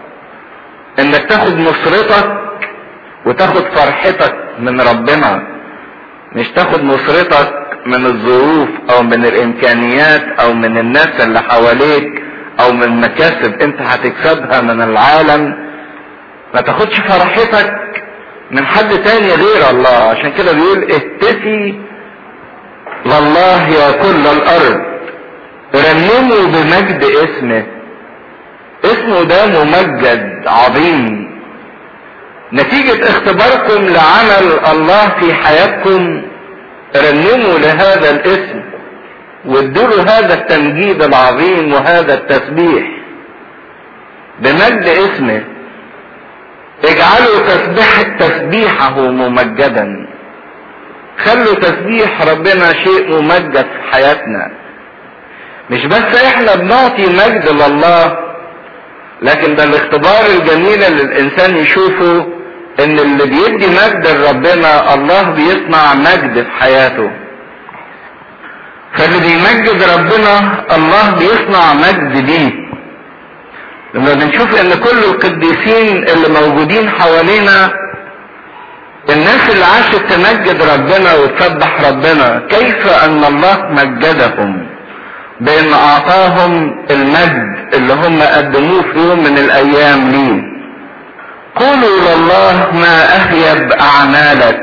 انك تاخد نصرتك وتاخد فرحتك من ربنا مش تاخد نصرتك من الظروف او من الامكانيات او من الناس اللي حواليك او من مكاسب انت هتكسبها من العالم ما تاخدش فرحتك من حد تاني غير الله عشان كده بيقول اهتفي لله يا كل الارض رنموا بمجد اسمه اسمه ده ممجد عظيم نتيجة اختباركم لعمل الله في حياتكم رنموا لهذا الاسم وادوا هذا التمجيد العظيم وهذا التسبيح بمجد اسمه اجعلوا تسبيح تسبيحه ممجدا خلوا تسبيح ربنا شيء ممجد في حياتنا مش بس احنا بنعطي مجد لله لكن ده الاختبار الجميل اللي الانسان يشوفه ان اللي بيدي مجد لربنا الله بيصنع مجد في حياته فاللي بيمجد ربنا الله بيصنع مجد ليه لما بنشوف ان كل القديسين اللي موجودين حوالينا الناس اللي عاشت تمجد ربنا وتسبح ربنا كيف ان الله مجدهم بان اعطاهم المجد اللي هم قدموه في يوم من الايام ليه قولوا لله ما اهيب اعمالك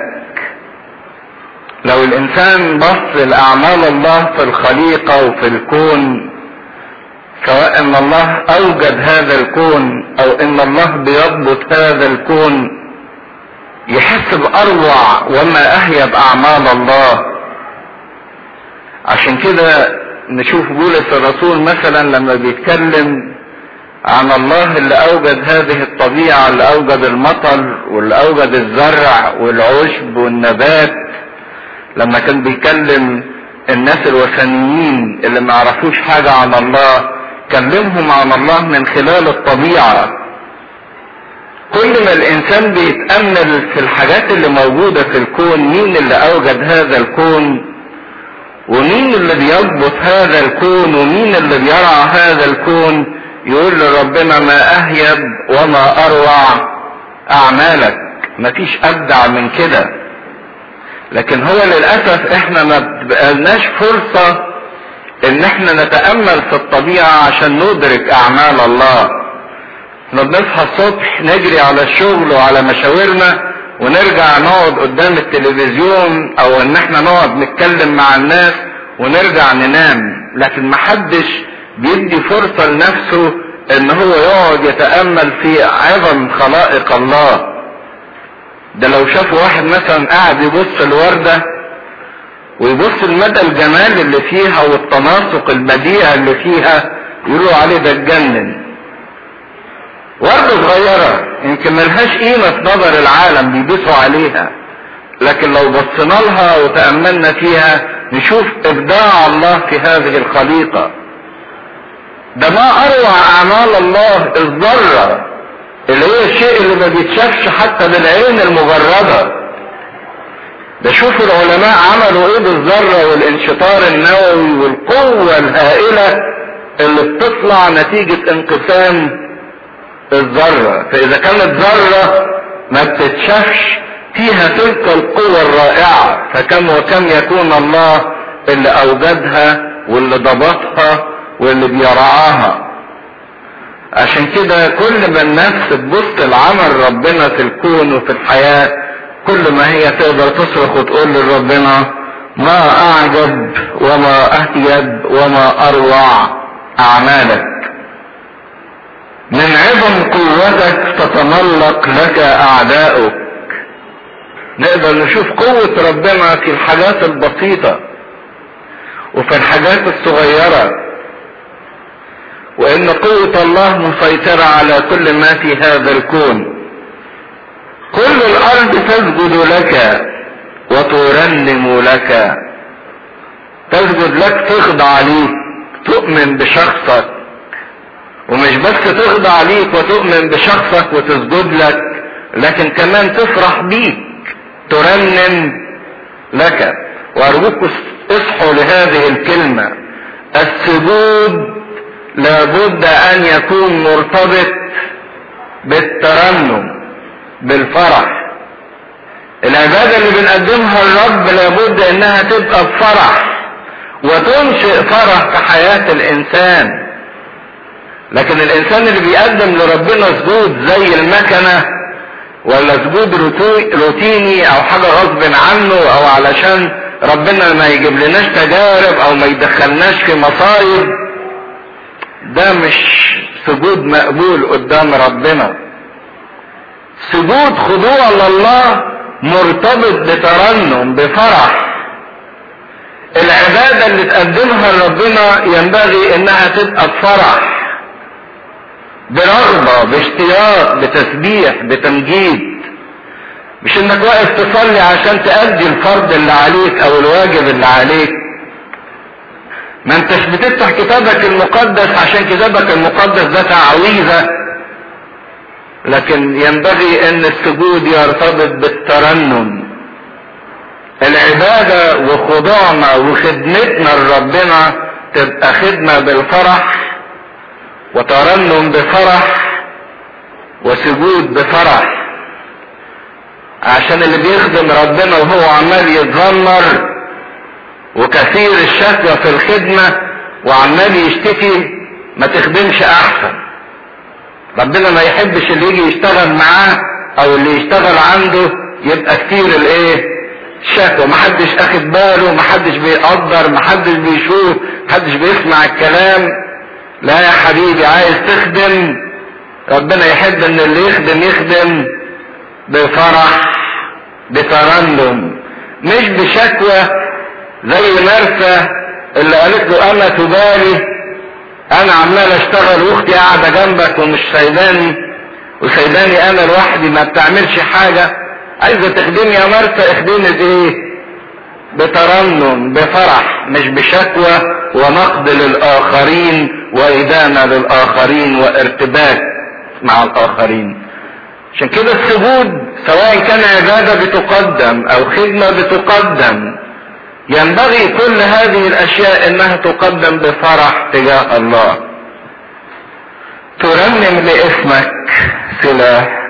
لو الانسان بص لاعمال الله في الخليقة وفي الكون سواء ان الله اوجد هذا الكون او ان الله بيضبط هذا الكون يحس باروع وما اهيب اعمال الله عشان كده نشوف بولس الرسول مثلا لما بيتكلم عن الله اللي اوجد هذه الطبيعة اللي اوجد المطر واللي اوجد الزرع والعشب والنبات لما كان بيكلم الناس الوثنيين اللي ما يعرفوش حاجة عن الله كلمهم عن الله من خلال الطبيعة كل ما الانسان بيتأمل في الحاجات اللي موجودة في الكون مين اللي اوجد هذا الكون ومين اللي بيضبط هذا الكون ومين اللي بيرعى هذا الكون يقول لربنا ما اهيب وما اروع اعمالك مفيش ابدع من كده لكن هو للاسف احنا ما بقالناش فرصة ان احنا نتأمل في الطبيعة عشان ندرك اعمال الله احنا بنصحى الصبح نجري على الشغل وعلى مشاورنا ونرجع نقعد قدام التلفزيون او ان احنا نقعد نتكلم مع الناس ونرجع ننام لكن محدش بيدي فرصة لنفسه ان هو يقعد يتأمل في عظم خلائق الله ده لو شاف واحد مثلا قاعد يبص الوردة ويبص المدى الجمال اللي فيها والتناسق البديع اللي فيها يقولوا عليه ده اتجنن وردة صغيرة يمكن ملهاش قيمة في نظر العالم بيبصوا عليها لكن لو بصينا لها وتأملنا فيها نشوف إبداع الله في هذه الخليقة ده ما أروع أعمال الله الذرة اللي هي الشيء اللي ما بيتشافش حتى بالعين المجردة ده شوفوا العلماء عملوا ايه بالذرة والانشطار النووي والقوة الهائلة اللي بتطلع نتيجة انقسام الذرة فاذا كانت ذرة ما بتتشافش فيها تلك القوة الرائعة فكم وكم يكون الله اللي اوجدها واللي ضبطها واللي بيرعاها عشان كده كل ما النفس تبص لعمل ربنا في الكون وفي الحياة كل ما هي تقدر تصرخ وتقول لربنا ما اعجب وما اهيب وما اروع اعمالك من عظم قوتك تتملق لك اعداؤك نقدر نشوف قوة ربنا في الحاجات البسيطة وفي الحاجات الصغيرة وان قوة الله مسيطرة على كل ما في هذا الكون كل الارض تسجد لك وترنم لك تسجد لك تخضع ليك تؤمن بشخصك ومش بس تخضع ليك وتؤمن بشخصك وتسجد لك لكن كمان تفرح بيك ترنم لك وارجوكم اصحوا لهذه الكلمة السجود لابد ان يكون مرتبط بالترنم بالفرح العبادة اللي بنقدمها للرب لابد انها تبقى بفرح وتنشئ فرح في حياة الانسان لكن الانسان اللي بيقدم لربنا سجود زي المكنة ولا سجود روتيني او حاجة غصب عنه او علشان ربنا ما يجيب لناش تجارب او ما يدخلناش في مصايب ده مش سجود مقبول قدام ربنا سجود خضوع لله مرتبط بترنم بفرح العبادة اللي تقدمها لربنا ينبغي انها تبقى بفرح برغبة باشتياق بتسبيح بتمجيد مش انك واقف تصلي عشان تأدي الفرض اللي عليك او الواجب اللي عليك ما انتش بتفتح كتابك المقدس عشان كتابك المقدس ده تعويذة لكن ينبغي ان السجود يرتبط بالترنم العبادة وخضوعنا وخدمتنا لربنا تبقى خدمة بالفرح وترنم بفرح وسجود بفرح عشان اللي بيخدم ربنا وهو عمال يتذمر وكثير الشكوى في الخدمة وعمال يشتكي ما تخدمش احسن ربنا ما يحبش اللي يجي يشتغل معاه او اللي يشتغل عنده يبقى كتير الايه الشكوى محدش اخد باله محدش بيقدر محدش بيشوف محدش بيسمع الكلام لا يا حبيبي عايز تخدم ربنا يحب ان اللي يخدم يخدم بفرح بترنم مش بشكوى زي مرسى اللي قالت له انا تبالي انا عمال اشتغل واختي قاعده جنبك ومش سايباني وسايباني انا لوحدي ما بتعملش حاجه عايزه تخدمي يا مرسى اخدمي بايه بترنم بفرح مش بشكوى ونقد للاخرين وادانه للاخرين وارتباك مع الاخرين عشان كده السجود سواء كان عبادة بتقدم او خدمة بتقدم ينبغي كل هذه الاشياء انها تقدم بفرح تجاه الله ترنم لاسمك سلاح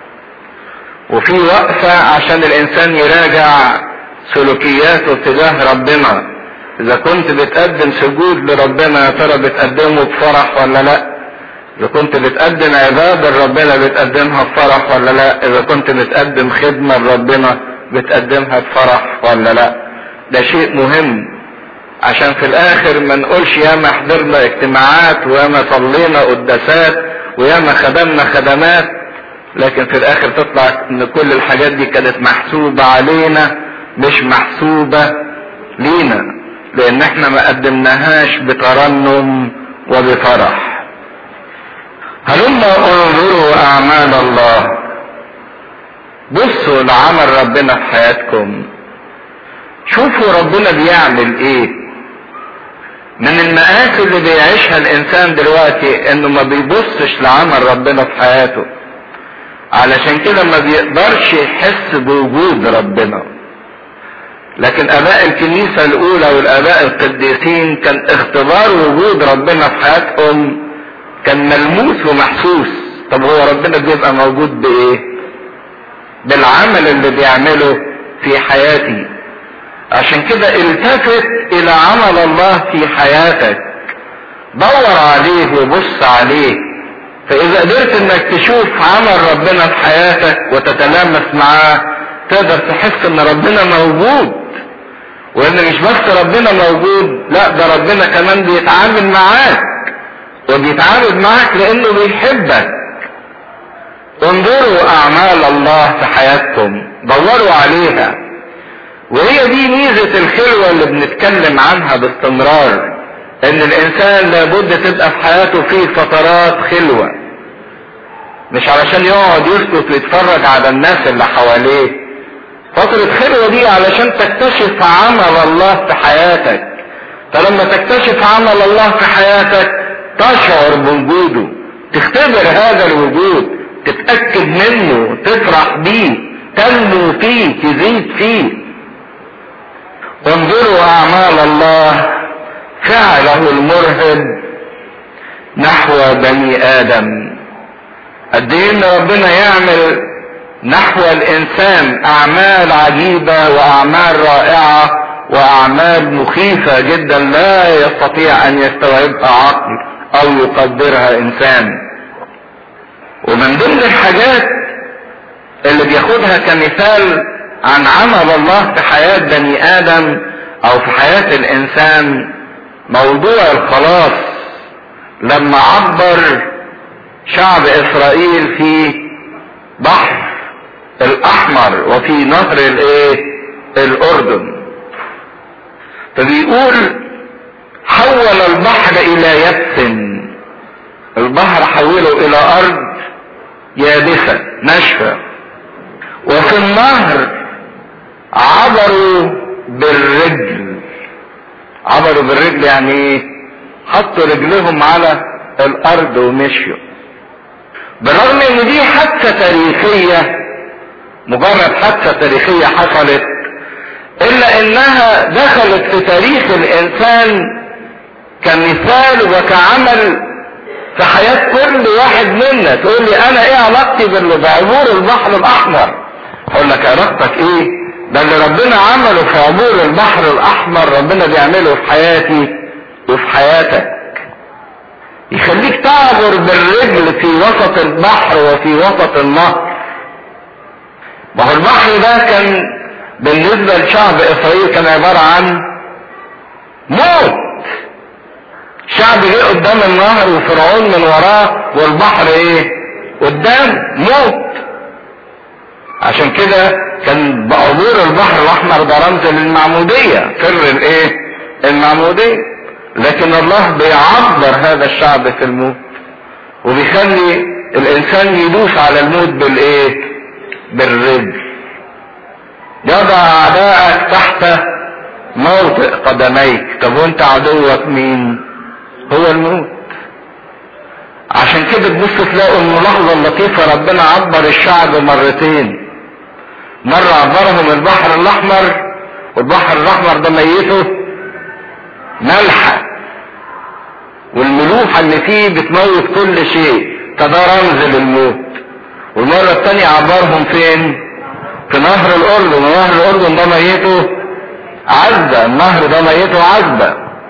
وفي وقفة عشان الانسان يراجع سلوكياته تجاه ربنا اذا كنت بتقدم سجود لربنا يا ترى بتقدمه بفرح ولا لا اذا كنت بتقدم عبادة لربنا بتقدمها بفرح ولا لا اذا كنت بتقدم خدمة لربنا بتقدمها بفرح ولا لا ده شيء مهم عشان في الاخر ما نقولش ياما حضرنا اجتماعات وياما صلينا قداسات وياما خدمنا خدمات لكن في الاخر تطلع ان كل الحاجات دي كانت محسوبة علينا مش محسوبة لينا لان احنا ما قدمناهاش بترنم وبفرح هلما انظروا اعمال الله بصوا لعمل ربنا في حياتكم شوفوا ربنا بيعمل ايه من المآسي اللي بيعيشها الانسان دلوقتي انه ما بيبصش لعمل ربنا في حياته علشان كده ما بيقدرش يحس بوجود ربنا لكن اباء الكنيسة الاولى والاباء القديسين كان اختبار وجود ربنا في حياتهم كان ملموس ومحسوس طب هو ربنا بيبقى موجود بايه بالعمل اللي بيعمله في حياتي عشان كده التفت الى عمل الله في حياتك دور عليه وبص عليه فاذا قدرت انك تشوف عمل ربنا في حياتك وتتلامس معاه تقدر تحس ان ربنا موجود وان مش بس ربنا موجود لا ده ربنا كمان بيتعامل معاك وبيتعامل معاك لانه بيحبك انظروا اعمال الله في حياتكم دوروا عليها وهي دي ميزة الخلوة اللي بنتكلم عنها باستمرار ان الانسان لابد تبقى في حياته فيه فترات خلوة مش علشان يقعد يسكت ويتفرج على الناس اللي حواليه فترة خلوة دي علشان تكتشف عمل الله في حياتك فلما تكتشف عمل الله في حياتك تشعر بوجوده تختبر هذا الوجود تتأكد منه تفرح بيه تنمو فيه تزيد فيه انظروا اعمال الله فعله المرهب نحو بني ادم قد ايه ان ربنا يعمل نحو الانسان اعمال عجيبة واعمال رائعة واعمال مخيفة جدا لا يستطيع ان يستوعبها عقل او يقدرها انسان ومن ضمن الحاجات اللي بياخدها كمثال عن عمل الله في حياة بني ادم او في حياة الانسان موضوع الخلاص لما عبر شعب اسرائيل في بحر الاحمر وفي نهر الايه الاردن فبيقول حول البحر الى يبس البحر حوله الى ارض يابسة ناشفة وفي النهر عبروا بالرجل عبروا بالرجل يعني ايه حطوا رجلهم على الارض ومشيوا بالرغم ان دي حادثة تاريخية مجرد حادثة تاريخية حصلت الا انها دخلت في تاريخ الانسان كمثال وكعمل في حياة كل واحد منا تقول لي انا ايه علاقتي بعبور البحر الاحمر اقول لك علاقتك ايه ده اللي ربنا عمله في عبور البحر الاحمر ربنا بيعمله في حياتي وفي حياتك يخليك تعبر بالرجل في وسط البحر وفي وسط النهر ما هو البحر ده كان بالنسبة لشعب اسرائيل كان عبارة عن موت شعب جه قدام النهر وفرعون من وراه والبحر ايه قدام موت عشان كده كان بعبور البحر الاحمر ده رمز للمعمودية سر الايه المعمودية لكن الله بيعبر هذا الشعب في الموت وبيخلي الانسان يدوس على الموت بالايه بالرجل يضع اعدائك تحت موطئ قدميك طب وانت عدوك مين هو الموت عشان كده تبص تلاقوا الملاحظه اللطيفه ربنا عبر الشعب مرتين مره عبرهم البحر الاحمر والبحر الاحمر ده ميته ملحه والملوحه اللي فيه بتموت كل شيء فده رمز للموت والمره الثانيه عبرهم فين في نهر الاردن ونهر الاردن ده ميته عذبه النهر ده ميته عذبه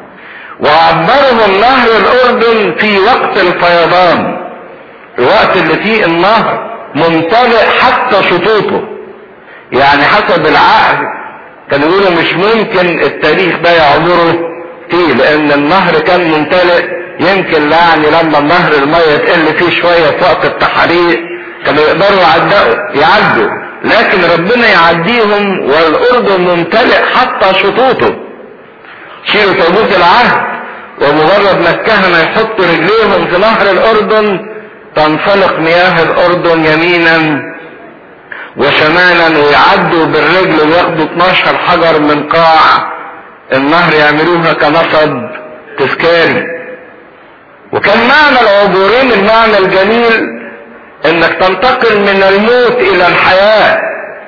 وعبرهم نهر الاردن في وقت الفيضان الوقت اللي فيه النهر ممتلئ حتى شطوطه يعني حسب العقل كانوا يقولوا مش ممكن التاريخ ده يعبره فيه لان النهر كان ممتلئ يمكن يعني لما النهر المية تقل فيه شوية في وقت التحريق كانوا يقدروا يعدوا يعدوا لكن ربنا يعديهم والاردن ممتلئ حتى شطوطه شيلوا تابوت العهد ومجرد ما الكهنة يحطوا رجليهم في نهر الأردن تنفلق مياه الأردن يمينا وشمالا ويعدوا بالرجل وياخدوا 12 حجر من قاع النهر يعملوها كنصب تذكاري وكان معنى العبورين المعنى الجميل انك تنتقل من الموت الى الحياة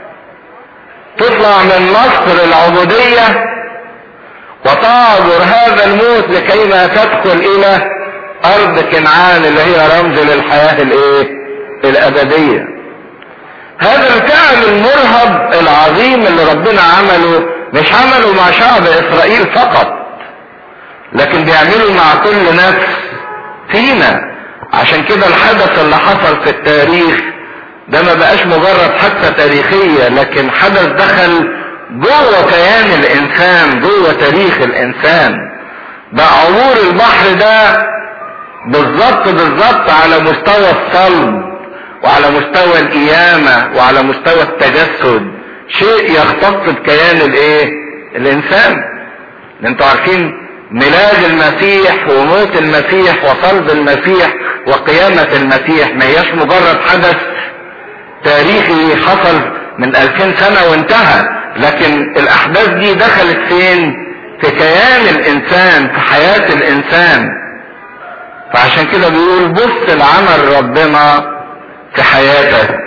تطلع من مصر العبودية وتعبر هذا الموت لكي ما تدخل الى ارض كنعان اللي هي رمز للحياة الايه الابدية هذا الفعل المرهب العظيم اللي ربنا عمله مش عمله مع شعب اسرائيل فقط لكن بيعمله مع كل نفس فينا عشان كده الحدث اللي حصل في التاريخ ده ما بقاش مجرد حادثة تاريخية لكن حدث دخل جوه كيان الانسان جوه تاريخ الانسان بقى عبور البحر ده بالظبط بالظبط على مستوى الصلب وعلى مستوى القيامة وعلى مستوى التجسد شيء يختص بكيان الايه الانسان انتوا عارفين ميلاد المسيح وموت المسيح وصلب المسيح وقيامة المسيح ما هياش مجرد حدث تاريخي حصل من 2000 سنة وانتهى لكن الاحداث دي دخلت فين في كيان الانسان في حياة الانسان فعشان كده بيقول بص لعمل ربنا في حياتك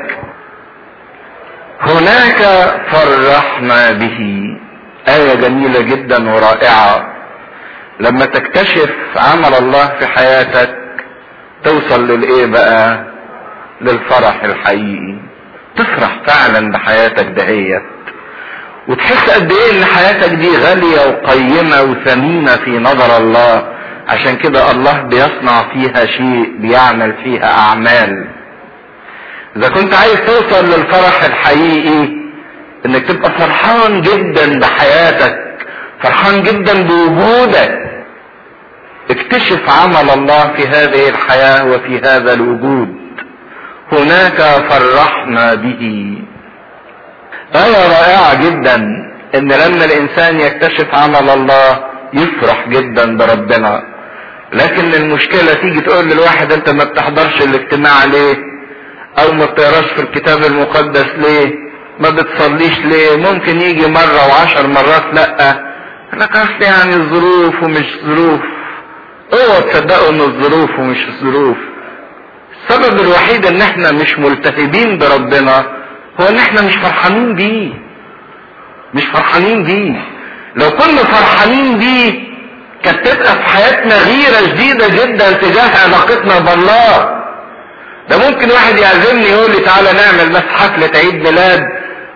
هناك فرحنا به آية جميلة جدا ورائعة لما تكتشف عمل الله في حياتك توصل للايه بقى للفرح الحقيقي تفرح فعلا بحياتك دهيت وتحس قد ايه ان حياتك دي غالية وقيمة وثمينة في نظر الله عشان كده الله بيصنع فيها شيء بيعمل فيها اعمال اذا كنت عايز توصل للفرح الحقيقي انك تبقى فرحان جدا بحياتك فرحان جدا بوجودك اكتشف عمل الله في هذه الحياة وفي هذا الوجود هناك فرحنا به آية رائعة جدا ان لما الانسان يكتشف عمل الله يفرح جدا بربنا لكن المشكلة تيجي تقول للواحد انت ما بتحضرش الاجتماع ليه او ما بتقراش في الكتاب المقدس ليه ما بتصليش ليه ممكن يجي مرة وعشر مرات لا لك اصل يعني الظروف ومش ظروف اوعوا تصدقوا ان الظروف ومش الظروف السبب الوحيد ان احنا مش ملتهبين بربنا هو ان احنا مش فرحانين بيه مش فرحانين بيه لو كنا فرحانين بيه كانت تبقى في حياتنا غيرة شديدة جدا تجاه علاقتنا بالله ده ممكن واحد يعزمني يقول لي تعالى نعمل بس حفلة عيد ميلاد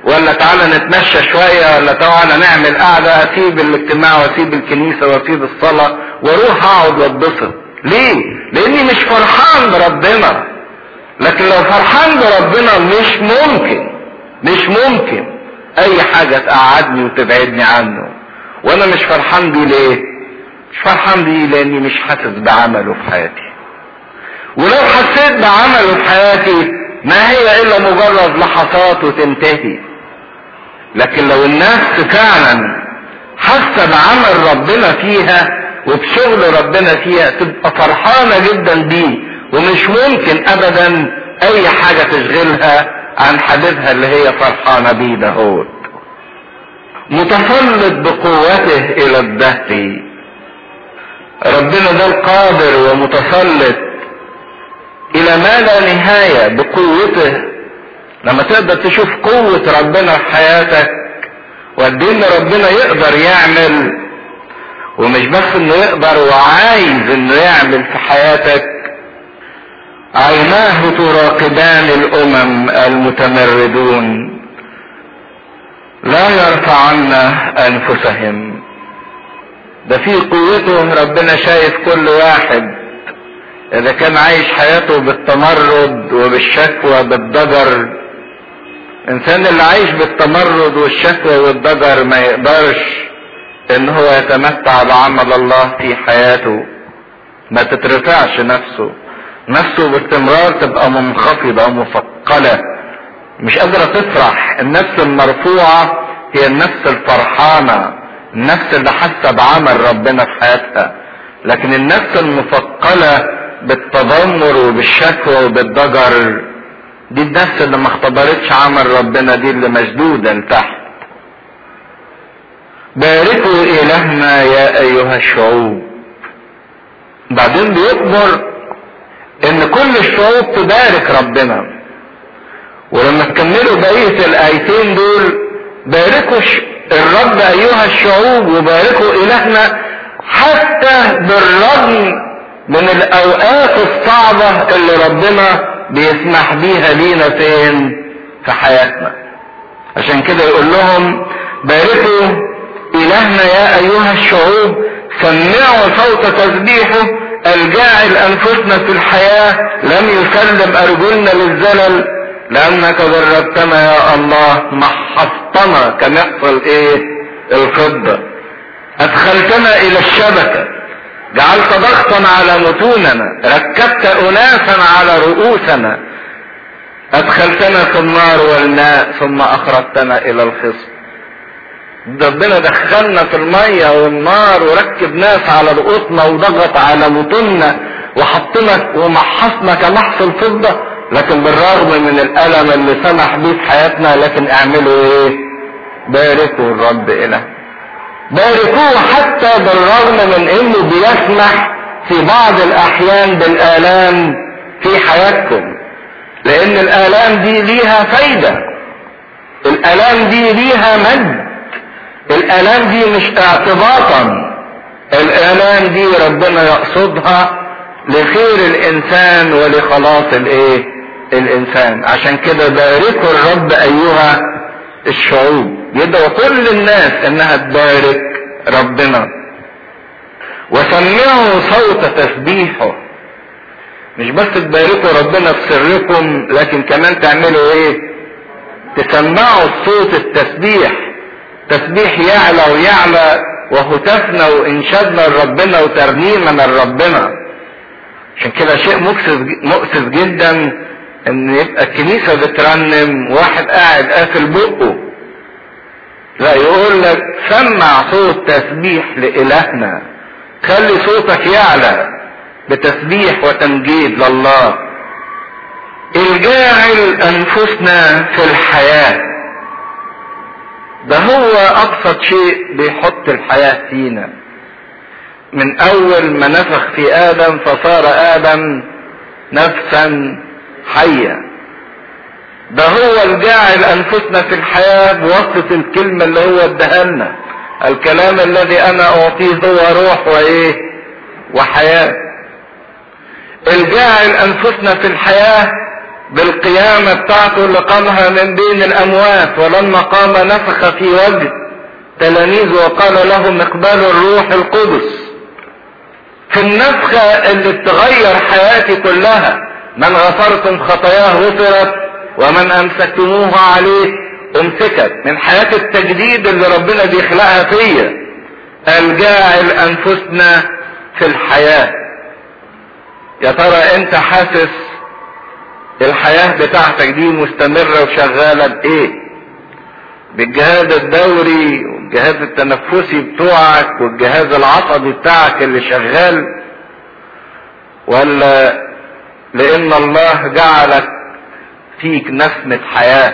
ولا تعالى نتمشى شوية ولا تعالى نعمل قعدة اسيب الاجتماع واسيب الكنيسة واسيب الصلاة واروح اقعد واتبسط ليه لاني مش فرحان بربنا لكن لو فرحان بربنا مش ممكن مش ممكن اي حاجة تقعدني وتبعدني عنه وانا مش فرحان بيه ليه مش فرحان بيه لاني مش حاسس بعمله في حياتي ولو حسيت بعمله في حياتي ما هي الا مجرد لحظات وتنتهي لكن لو الناس فعلا حاسه بعمل ربنا فيها وبشغل ربنا فيها تبقى فرحانه جدا بيه ومش ممكن ابدا اي حاجه تشغلها عن حبيبها اللي هي فرحانه بيه دهوت متسلط بقوته الى الدهر ربنا ده القادر ومتسلط الى ما لا نهاية بقوته لما تقدر تشوف قوة ربنا في حياتك وقد ان ربنا يقدر يعمل ومش بس انه يقدر وعايز انه يعمل في حياتك عيناه تراقبان الامم المتمردون لا يرفعن انفسهم ده في قوته ربنا شايف كل واحد اذا كان عايش حياته بالتمرد وبالشكوى بالضجر الانسان اللي عايش بالتمرد والشكوى والضجر ما يقدرش ان هو يتمتع بعمل الله في حياته ما تترفعش نفسه نفسه باستمرار تبقى منخفضة مثقلة مش قادرة تفرح النفس المرفوعة هي النفس الفرحانة النفس اللي حاسة بعمل ربنا في حياتها لكن النفس المثقلة بالتذمر وبالشكوى وبالضجر دي النفس اللي ما اختبرتش عمل ربنا دي اللي مشدودة لتحت باركوا إلهنا يا أيها الشعوب بعدين بيكبر إن كل الشعوب تبارك ربنا ولما تكملوا بقية الآيتين دول باركوا الرب أيها الشعوب وباركوا إلهنا حتى بالرغم من الأوقات الصعبة اللي ربنا بيسمح بيها لينا فين في حياتنا عشان كده يقول لهم باركوا إلهنا يا أيها الشعوب سمعوا صوت تسبيحه الجاعل أنفسنا في الحياة لم يسلم أرجلنا للزلل لأنك جربتنا يا الله محصتنا كان يحصل إيه الفضة أدخلتنا إلى الشبكة جعلت ضغطا على متوننا ركبت أناسا على رؤوسنا أدخلتنا في النار والماء ثم أخرجتنا إلى الخصم ربنا دخلنا في المية والنار وركب ناس على رؤوسنا وضغط على متوننا وحطنا ومحصنا كمحص الفضة لكن بالرغم من الألم اللي سمح بيه في حياتنا لكن اعملوا ايه باركوا الرب إله باركوه حتى بالرغم من انه بيسمح في بعض الاحيان بالالام في حياتكم لان الالام دي ليها فايدة الالام دي ليها مجد الالام دي مش اعتباطا الالام دي ربنا يقصدها لخير الانسان ولخلاص الايه الانسان عشان كده باركوا الرب ايها الشعوب يدعو كل الناس انها تبارك ربنا وسمعوا صوت تسبيحه مش بس تباركوا ربنا في سركم لكن كمان تعملوا ايه تسمعوا صوت التسبيح تسبيح يعلى ويعلى وهتافنا وانشادنا لربنا وترنيمنا لربنا عشان كده شيء مؤسف مؤسف جدا ان يبقى الكنيسه بترنم واحد قاعد قافل بقه لا يقول لك سمع صوت تسبيح لإلهنا خلي صوتك يعلى بتسبيح وتمجيد لله الجاعل أنفسنا في الحياة ده هو أبسط شيء بيحط الحياة فينا من أول ما نفخ في آدم فصار آدم نفسا حية ده هو الجاعل انفسنا في الحياة بواسطة الكلمة اللي هو اداها لنا الكلام الذي انا اعطيه هو روح وايه وحياة الجاعل انفسنا في الحياة بالقيامة بتاعته اللي قامها من بين الأموات ولما قام نفخ في وجه تلاميذه وقال لهم اقبلوا الروح القدس في النفخة اللي بتغير حياتي كلها من غفرتم خطاياه غفرت ومن امسكتموها عليه امسكت من حياة التجديد اللي ربنا بيخلقها فيا الجاعل انفسنا في الحياة يا ترى انت حاسس الحياة بتاعتك دي مستمرة وشغالة بايه بالجهاز الدوري والجهاز التنفسي بتوعك والجهاز العصبي بتاعك اللي شغال ولا لان الله جعلك فيك نسمة حياة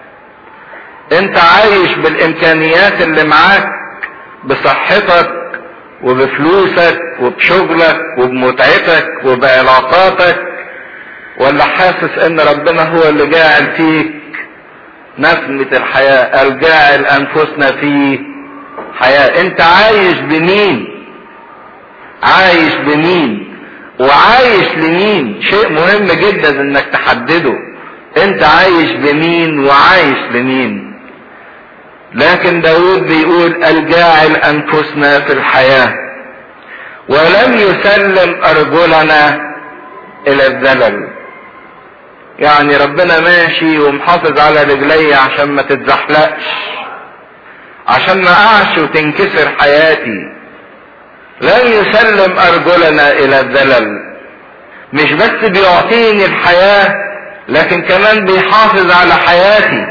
انت عايش بالامكانيات اللي معاك بصحتك وبفلوسك وبشغلك وبمتعتك وبعلاقاتك ولا حاسس ان ربنا هو اللي جاعل فيك نسمة الحياة الجاعل انفسنا في حياة انت عايش بمين عايش بمين وعايش لمين شيء مهم جدا انك تحدده انت عايش بمين وعايش لمين لكن داود بيقول الجاعل انفسنا في الحياة ولم يسلم ارجلنا الى الزلل يعني ربنا ماشي ومحافظ على رجلي عشان ما تتزحلقش عشان ما اقعش وتنكسر حياتي لن يسلم ارجلنا الى الزلل مش بس بيعطيني الحياة لكن كمان بيحافظ على حياتي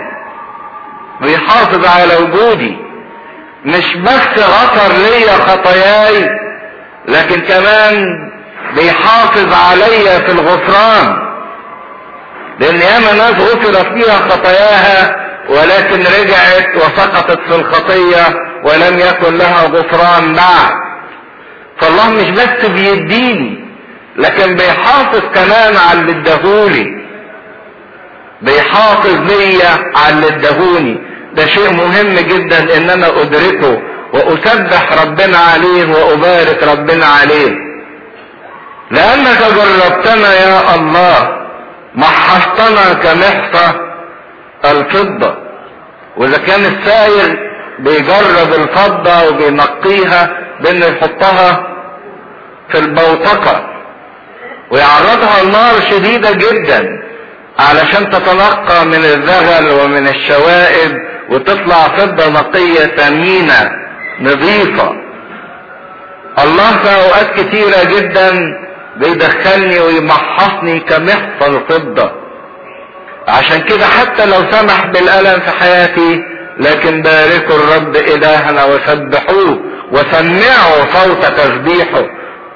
بيحافظ على وجودي مش بس غفر ليا خطاياي لكن كمان بيحافظ عليا في الغفران لان ياما ناس غفر فيها خطاياها ولكن رجعت وسقطت في الخطية ولم يكن لها غفران بعد فالله مش بس بيديني لكن بيحافظ كمان على اللي اداهولي بيحافظ ليا على اللي اداهوني ده شيء مهم جدا ان انا ادركه واسبح ربنا عليه وابارك ربنا عليه لانك جربتنا يا الله محصتنا كمحصى الفضة واذا كان السائر بيجرب الفضة وبينقيها بانه يحطها في البوتقة ويعرضها لنار شديدة جدا علشان تتنقى من الزغل ومن الشوائب وتطلع فضة نقية ثمينة نظيفة الله في اوقات كتيرة جدا بيدخلني ويمحصني كمحصى الفضة عشان كده حتى لو سمح بالألم في حياتي لكن باركوا الرب إلهنا وسبحوه وسمعوا صوت تسبيحه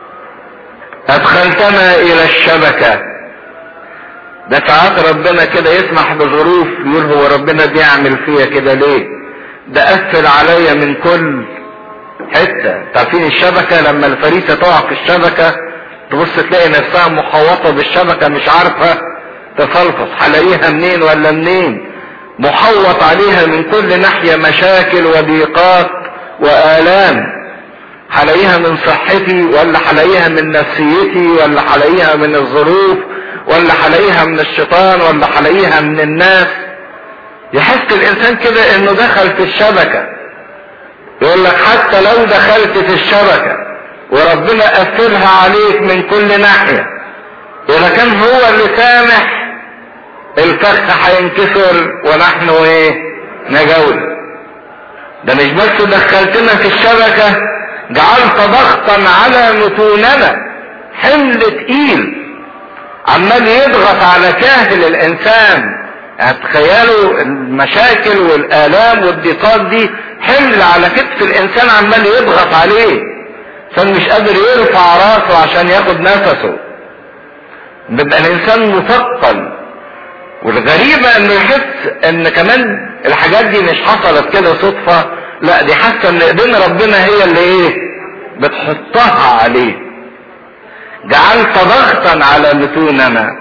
أدخلتنا إلى الشبكة ده ساعات ربنا كده يسمح بظروف يقول هو ربنا بيعمل فيا كده ليه ده قفل عليا من كل حتة تعرفين الشبكة لما الفريسة تقع في الشبكة تبص تلاقي نفسها محوطة بالشبكة مش عارفة تفلفص هلاقيها منين ولا منين محوط عليها من كل ناحية مشاكل وضيقات وآلام هلاقيها من صحتي ولا هلاقيها من نفسيتي ولا هلاقيها من الظروف ولا هلاقيها من الشيطان ولا هلاقيها من الناس يحس الانسان كده انه دخل في الشبكة يقول لك حتى لو دخلت في الشبكة وربنا قفلها عليك من كل ناحية اذا كان هو اللي سامح الفخ هينكسر ونحن ايه نجول ده مش بس دخلتنا في الشبكة جعلت ضغطا على متوننا حمل تقيل عمال يضغط على كاهل الانسان يعني تخيلوا المشاكل والالام والضيقات دي حمل على كتف الانسان عمال يضغط عليه عشان مش قادر يرفع راسه عشان ياخد نفسه بيبقى الانسان مثقل والغريبة انه يحس ان كمان الحاجات دي مش حصلت كده صدفة لا دي حاسة ان ايدين ربنا هي اللي ايه بتحطها عليه جعلت ضغطا على متوننا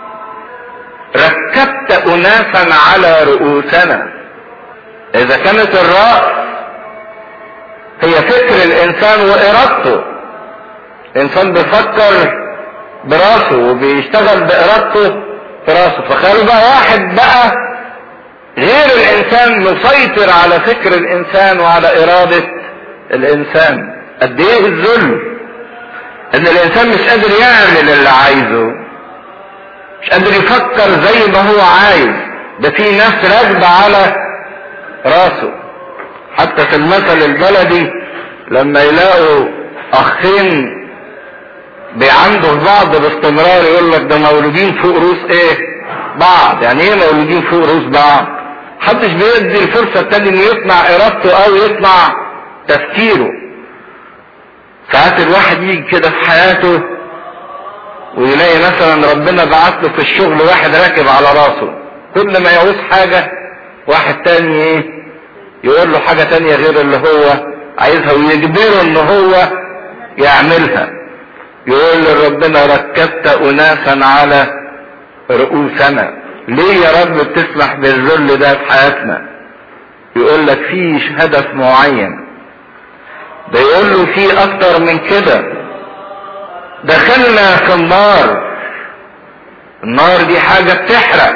ركبت اناسا على رؤوسنا اذا كانت الرأس هي فكر الانسان وارادته الانسان بيفكر براسه وبيشتغل بارادته في راسه فخلوا بقى واحد بقى غير الانسان مسيطر على فكر الانسان وعلى ارادة الانسان قد ايه الذل ان الانسان مش قادر يعمل اللي عايزه مش قادر يفكر زي ما هو عايز ده في ناس راكبة على راسه حتى في المثل البلدي لما يلاقوا اخين بيعندوا في بعض باستمرار يقول لك ده مولودين فوق روس ايه بعض يعني ايه مولودين فوق روس بعض محدش بيدي الفرصة التاني انه يصنع ارادته او يصنع تفكيره ساعات الواحد يجي كده في حياته ويلاقي مثلا ربنا بعت له في الشغل واحد راكب على راسه كل ما يعوز حاجة واحد تاني ايه يقول له حاجة تانية غير اللي هو عايزها ويجبره ان هو يعملها يقول لربنا ركبت اناسا على رؤوسنا ليه يا رب بتسمح بالذل ده في حياتنا يقول لك في هدف معين ده يقول له في اكتر من كده دخلنا في النار النار دي حاجة بتحرق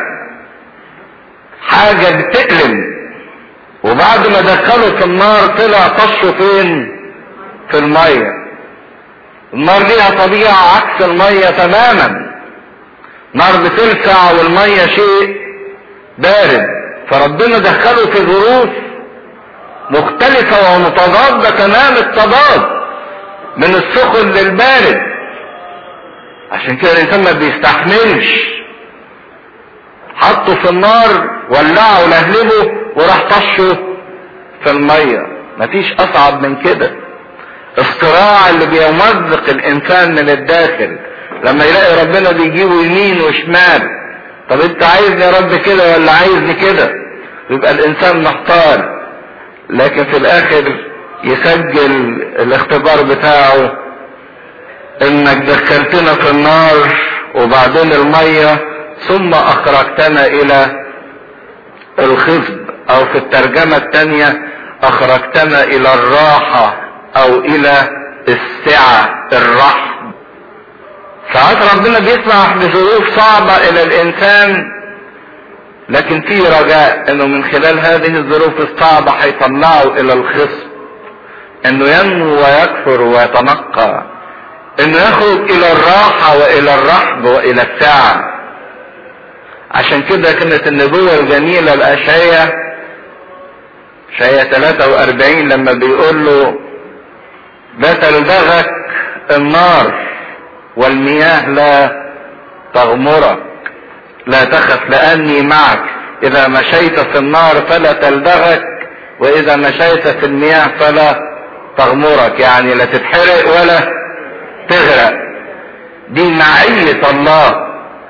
حاجة بتألم وبعد ما دخلوا في النار طلع طشوا فين في المية النار ليها طبيعة عكس المية تماما نار بتلسع والمية شيء بارد فربنا دخله في ظروف مختلفة ومتضادة تمام التضاد من السخن للبارد عشان كده الانسان ما بيستحملش حطه في النار ولعه لهلبه وراح طشه في المية مفيش اصعب من كده الصراع اللي بيمزق الانسان من الداخل لما يلاقي ربنا بيجيبه يمين وشمال طب انت عايزني يا رب كده ولا عايزني كده يبقى الانسان محتار لكن في الاخر يسجل الاختبار بتاعه انك دخلتنا في النار وبعدين المية ثم اخرجتنا الى الخصب او في الترجمة التانية اخرجتنا الى الراحة او الى السعة الرحم ساعات ربنا بيسمح بظروف صعبة الى الانسان لكن في رجاء انه من خلال هذه الظروف الصعبة هيطلعه الى الخصب انه ينمو ويكفر ويتنقى انه يخرج الى الراحة والى الرحب والى السعة عشان كده كانت النبوة الجميلة الاشعية شيء 43 لما بيقول له لا تلدغك النار والمياه لا تغمرك لا تخف لاني معك اذا مشيت في النار فلا تلدغك واذا مشيت في المياه فلا تغمرك يعني لا تتحرق ولا تغرق دي معية الله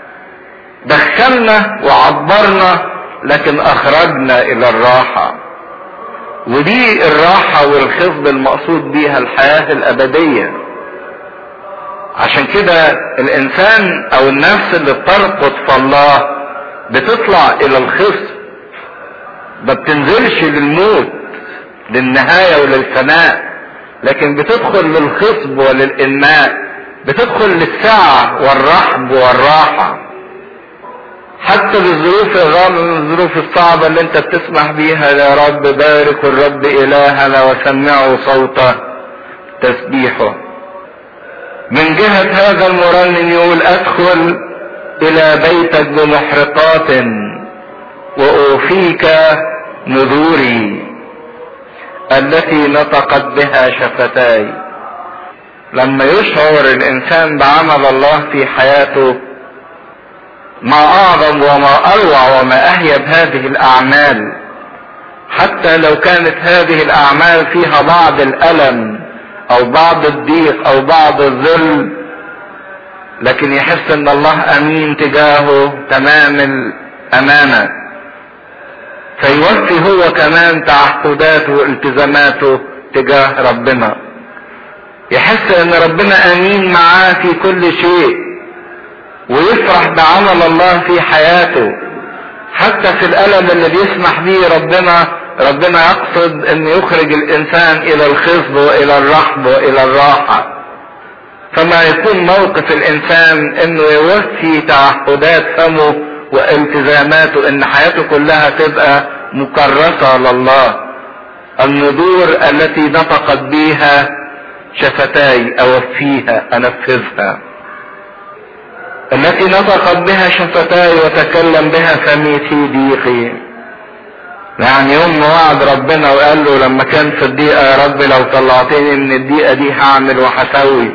دخلنا وعبرنا لكن اخرجنا الى الراحة ودي الراحة والخفض المقصود بيها الحياة الابدية عشان كده الانسان او النفس اللي بترقد في الله بتطلع الى الخصب ما بتنزلش للموت للنهاية وللفناء لكن بتدخل للخصب وللإنماء بتدخل للسعة والرحب والراحة حتى بالظروف الغامة الظروف الصعبة اللي انت بتسمح بيها يا رب بارك الرب إلهنا وسمعوا صوت تسبيحه من جهة هذا المرنم يقول أدخل إلى بيتك بمحرقات وأوفيك نذوري التي نطقت بها شفتاي لما يشعر الانسان بعمل الله في حياته ما اعظم وما اروع وما اهيب هذه الاعمال حتى لو كانت هذه الاعمال فيها بعض الالم او بعض الضيق او بعض الذل لكن يحس ان الله امين تجاهه تمام الامانه فيوفي هو كمان تعهداته والتزاماته تجاه ربنا يحس ان ربنا امين معاه في كل شيء ويفرح بعمل الله في حياته حتى في الالم اللي بيسمح به ربنا ربنا يقصد ان يخرج الانسان الى الخصب والى الرحب والى الراحة فما يكون موقف الانسان انه يوفي تعهدات فمه والتزاماته ان حياته كلها تبقى مكرسة لله النذور التي نطقت بها شفتاي اوفيها انفذها التي نطقت بها شفتاي وتكلم بها فمي في ضيقي يعني يوم ما وعد ربنا وقال له لما كان في الضيقه يا رب لو طلعتني من الضيقه دي هعمل وهسوي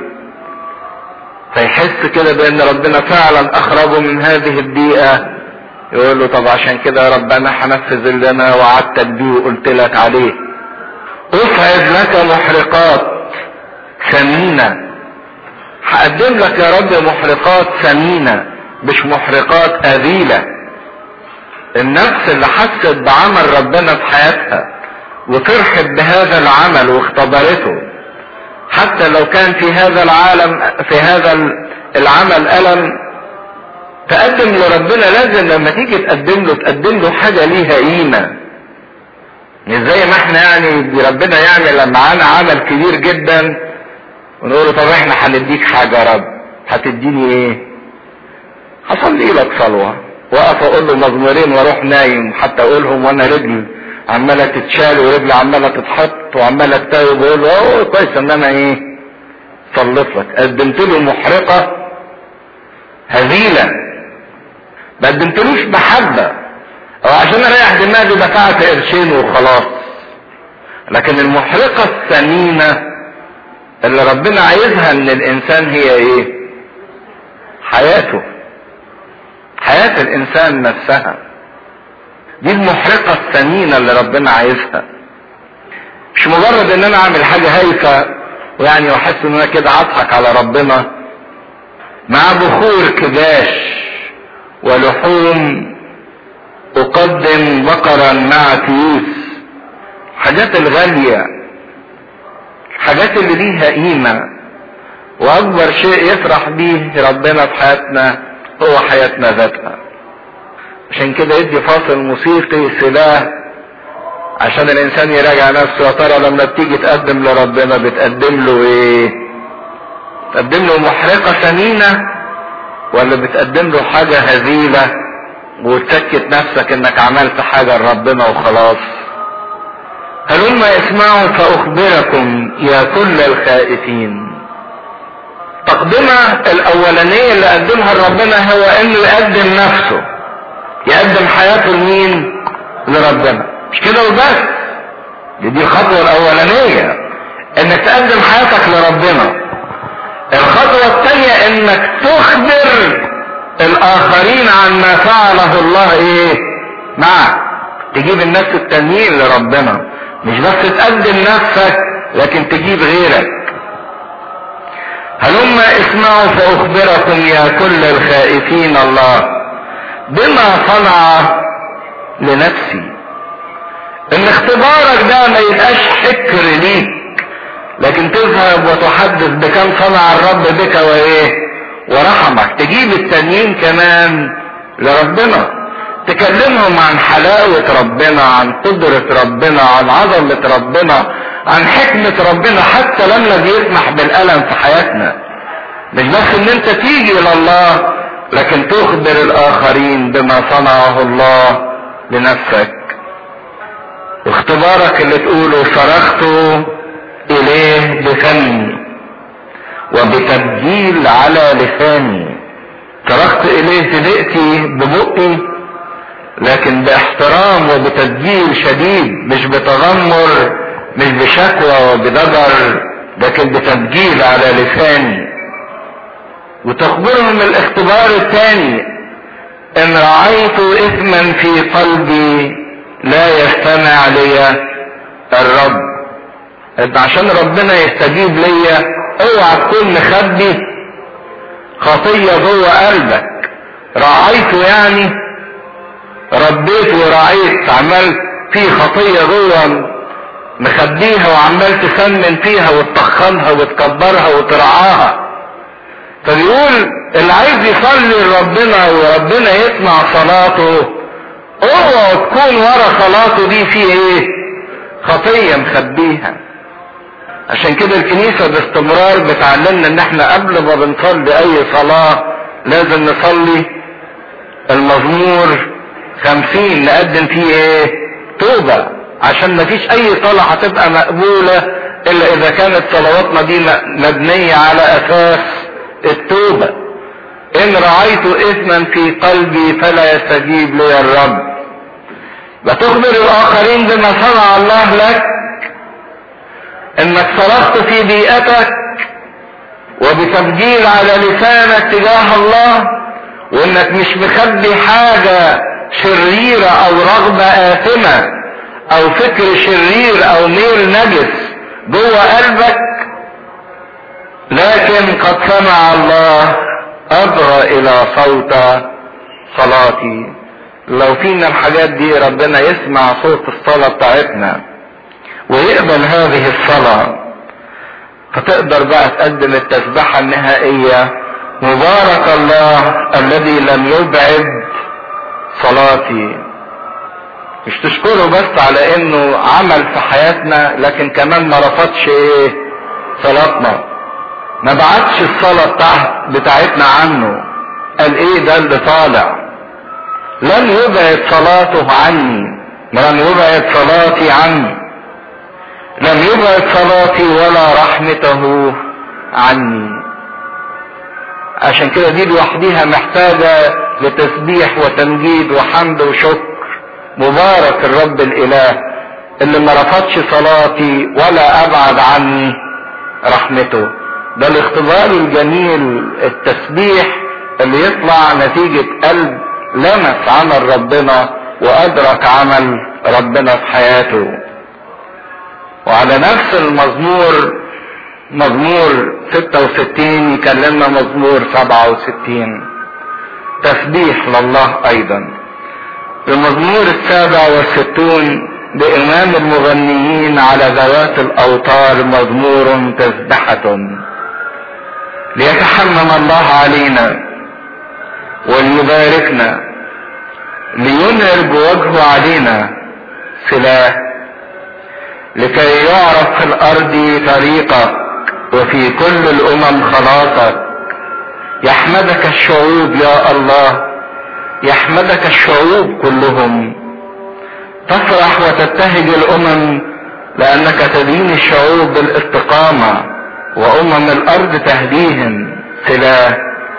فيحس كده بان ربنا فعلا اخرجه من هذه الضيقه يقول له طب عشان كده يا رب انا هنفذ اللي انا وعدتك بيه وقلت لك عليه افعد لك محرقات ثمينه هقدم لك يا رب محرقات ثمينة مش محرقات أذيلة النفس اللي حست بعمل ربنا في حياتها وفرحت بهذا العمل واختبرته حتى لو كان في هذا العالم في هذا العمل ألم تقدم لربنا لازم لما تيجي تقدم له تقدم له حاجة ليها قيمة مش زي ما احنا يعني ربنا يعمل معانا عمل كبير جدا ونقول له طب احنا هنديك حاجه يا رب هتديني ايه هصلي لك صلوه واقف اقول له مزمورين واروح نايم حتى اقولهم وانا رجل عماله تتشال ورجلي عماله تتحط وعماله تتاوب واقول له اوه كويس ان انا ايه صليت لك قدمت له محرقه هزيله ما قدمتلوش محبه او عشان اريح دماغي دفعت قرشين وخلاص لكن المحرقه الثمينه اللي ربنا عايزها من الانسان هي ايه حياته حياة الانسان نفسها دي المحرقة الثمينة اللي ربنا عايزها مش مجرد ان انا اعمل حاجة هايفة ويعني واحس ان انا كده اضحك على ربنا مع بخور كباش ولحوم اقدم بقرا مع تيوس حاجات الغاليه الحاجات اللي ليها قيمة وأكبر شيء يفرح بيه ربنا في حياتنا هو حياتنا ذاتها عشان كده يدي فاصل موسيقي سلاح عشان الإنسان يراجع نفسه يا ترى لما بتيجي تقدم لربنا بتقدم له إيه؟ بتقدم له محرقة ثمينة ولا بتقدم له حاجة هزيلة وتسكت نفسك إنك عملت حاجة لربنا وخلاص؟ هلما اسمعوا فأخبركم يا كل الخائفين تقدمة الأولانية اللي قدمها لربنا هو إنه يقدم نفسه يقدم حياته لمين؟ لربنا مش كده وبس دي, دي الخطوة الأولانية إنك تقدم حياتك لربنا الخطوة الثانية إنك تخبر الآخرين عن ما فعله الله إيه؟ معك تجيب الناس التانيين لربنا مش بس تقدم نفسك لكن تجيب غيرك هلما اسمعوا فاخبركم يا كل الخائفين الله بما صنع لنفسي ان اختبارك ده ما يبقاش حكر ليك لكن تذهب وتحدث بكم صنع الرب بك وايه ورحمك تجيب التانيين كمان لربنا تكلمهم عن حلاوة ربنا عن قدرة ربنا عن عظمة ربنا عن حكمة ربنا حتى لما بيسمح بالألم في حياتنا مش بس ان انت تيجي الى الله لكن تخبر الاخرين بما صنعه الله لنفسك اختبارك اللي تقوله صرخت اليه بفمي وبتبجيل على لساني صرخت اليه صدقتي ببقي لكن باحترام وبتسجيل شديد مش بتذمر مش بشكوى وبضجر لكن بتسجيل على لساني وتخبرهم الاختبار الثاني ان رأيت اثما في قلبي لا يستمع لي الرب انت عشان ربنا يستجيب ليا اوعى تكون مخبي خطية جوه قلبك رأيت يعني ربيت ورعيت عمال في خطية جوه مخبيها وعمال تسمن فيها وتطخنها وتكبرها وترعاها فبيقول اللي عايز يصلي لربنا وربنا يسمع صلاته اوعى تكون ورا صلاته دي في ايه خطية مخبيها عشان كده الكنيسة باستمرار بتعلمنا ان احنا قبل ما بنصلي اي صلاة لازم نصلي المزمور خمسين نقدم فيه ايه توبة عشان مفيش اي صلاة هتبقى مقبولة الا اذا كانت صلواتنا دي مبنية على اساس التوبة ان رأيت اثما في قلبي فلا يستجيب لي الرب بتخبر الاخرين بما صنع الله لك انك صرخت في بيئتك وبتبجيل على لسانك تجاه الله وانك مش مخبي حاجة شريرة او رغبة آثمة او فكر شرير او ميل نجس جوه قلبك لكن قد سمع الله أبرى إلى صوت صلاتي لو فينا الحاجات دي ربنا يسمع صوت الصلاة بتاعتنا ويقبل هذه الصلاة فتقدر بقى تقدم التسبحة النهائية مبارك الله الذي لم يبعد صلاتي مش تشكره بس على انه عمل في حياتنا لكن كمان ما رفضش ايه صلاتنا ما بعتش الصلاة بتاع بتاعتنا عنه قال ايه ده اللي طالع لم يبعد صلاته عني لم يبعد صلاتي عني لم يبعد صلاتي ولا رحمته عني عشان كده دي لوحديها محتاجة لتسبيح وتمجيد وحمد وشكر مبارك الرب الاله اللي ما رفضش صلاتي ولا ابعد عني رحمته ده الاختبار الجميل التسبيح اللي يطلع نتيجة قلب لمس عمل ربنا وادرك عمل ربنا في حياته وعلى نفس المزمور مزمور 66 يكلمنا مزمور 67 تسبيح لله ايضا المزمور السابع والستون بإمام المغنيين على ذوات الأوتار مزمور تسبحة ليتحمم الله علينا وليباركنا لينعر بوجهه علينا سلاح لكي يعرف في الأرض طريقك وفي كل الأمم خلاصك يحمدك الشعوب يا الله يحمدك الشعوب كلهم تفرح وتبتهج الامم لانك تدين الشعوب بالاستقامة وامم الارض تهديهم سلاح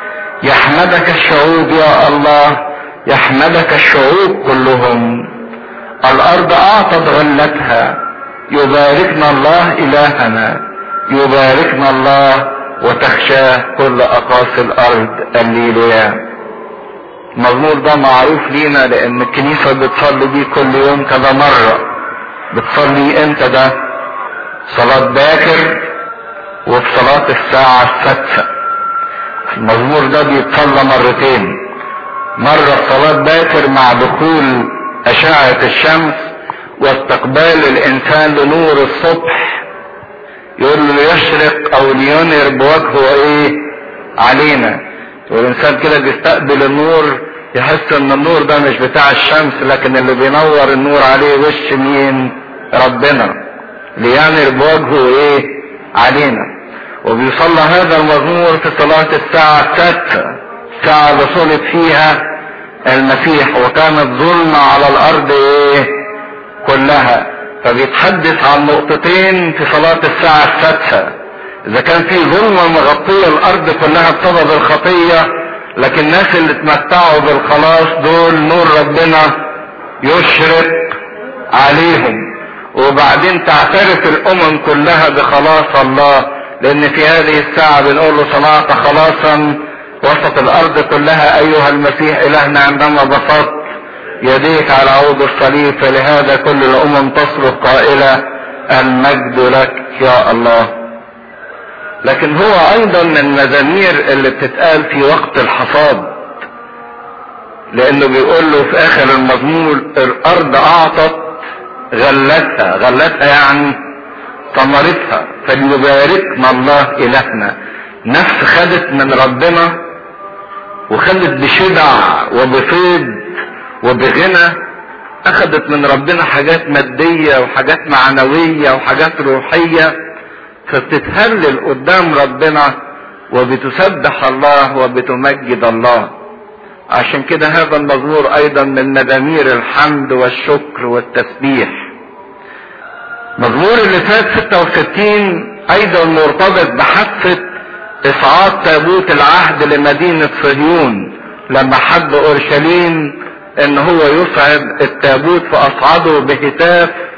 يحمدك الشعوب يا الله يحمدك الشعوب كلهم الارض اعطت غلتها يباركنا الله الهنا يباركنا الله وتخشاه كل اقاصي الارض الليليه المزمور ده معروف لينا لان الكنيسة بتصلي بيه كل يوم كذا مرة بتصلي امتى ده صلاة باكر وفي صلاة الساعة السادسة المزمور ده بيتصلى مرتين مرة في صلاة باكر مع دخول أشعة الشمس واستقبال الإنسان لنور الصبح يقول له يشرق أو لينر بوجهه إيه علينا والانسان كده بيستقبل النور يحس ان النور ده مش بتاع الشمس لكن اللي بينور النور عليه وش مين ربنا لينر بوجهه ايه علينا وبيصلى هذا المزمور في صلاة الساعة السادسة الساعة اللي صلب فيها المسيح وكانت ظلمة على الارض ايه كلها فبيتحدث عن نقطتين في صلاة الساعة السادسة اذا كان في ظلمة مغطية الارض كلها بسبب الخطية لكن الناس اللي اتمتعوا بالخلاص دول نور ربنا يشرق عليهم وبعدين تعترف الامم كلها بخلاص الله لان في هذه الساعة بنقول له صنعت خلاصا وسط الارض كلها ايها المسيح الهنا عندما بسطت يديك على عود الصليب فلهذا كل الامم تصرخ قائلة المجد لك يا الله لكن هو ايضا من المزامير اللي بتتقال في وقت الحصاد لانه بيقول له في اخر المزمور الارض اعطت غلتها غلتها يعني ثمرتها فليباركنا الله الهنا نفس خدت من ربنا وخدت بشبع وبفيض وبغنى اخدت من ربنا حاجات مادية وحاجات معنوية وحاجات روحية فبتتهلل قدام ربنا وبتسبح الله وبتمجد الله عشان كده هذا المزمور ايضا من مزامير الحمد والشكر والتسبيح مزمور اللي فات 66 ايضا مرتبط بحادثة اصعاد تابوت العهد لمدينة صهيون لما حب اورشليم ان هو يصعد التابوت فاصعده بهتاف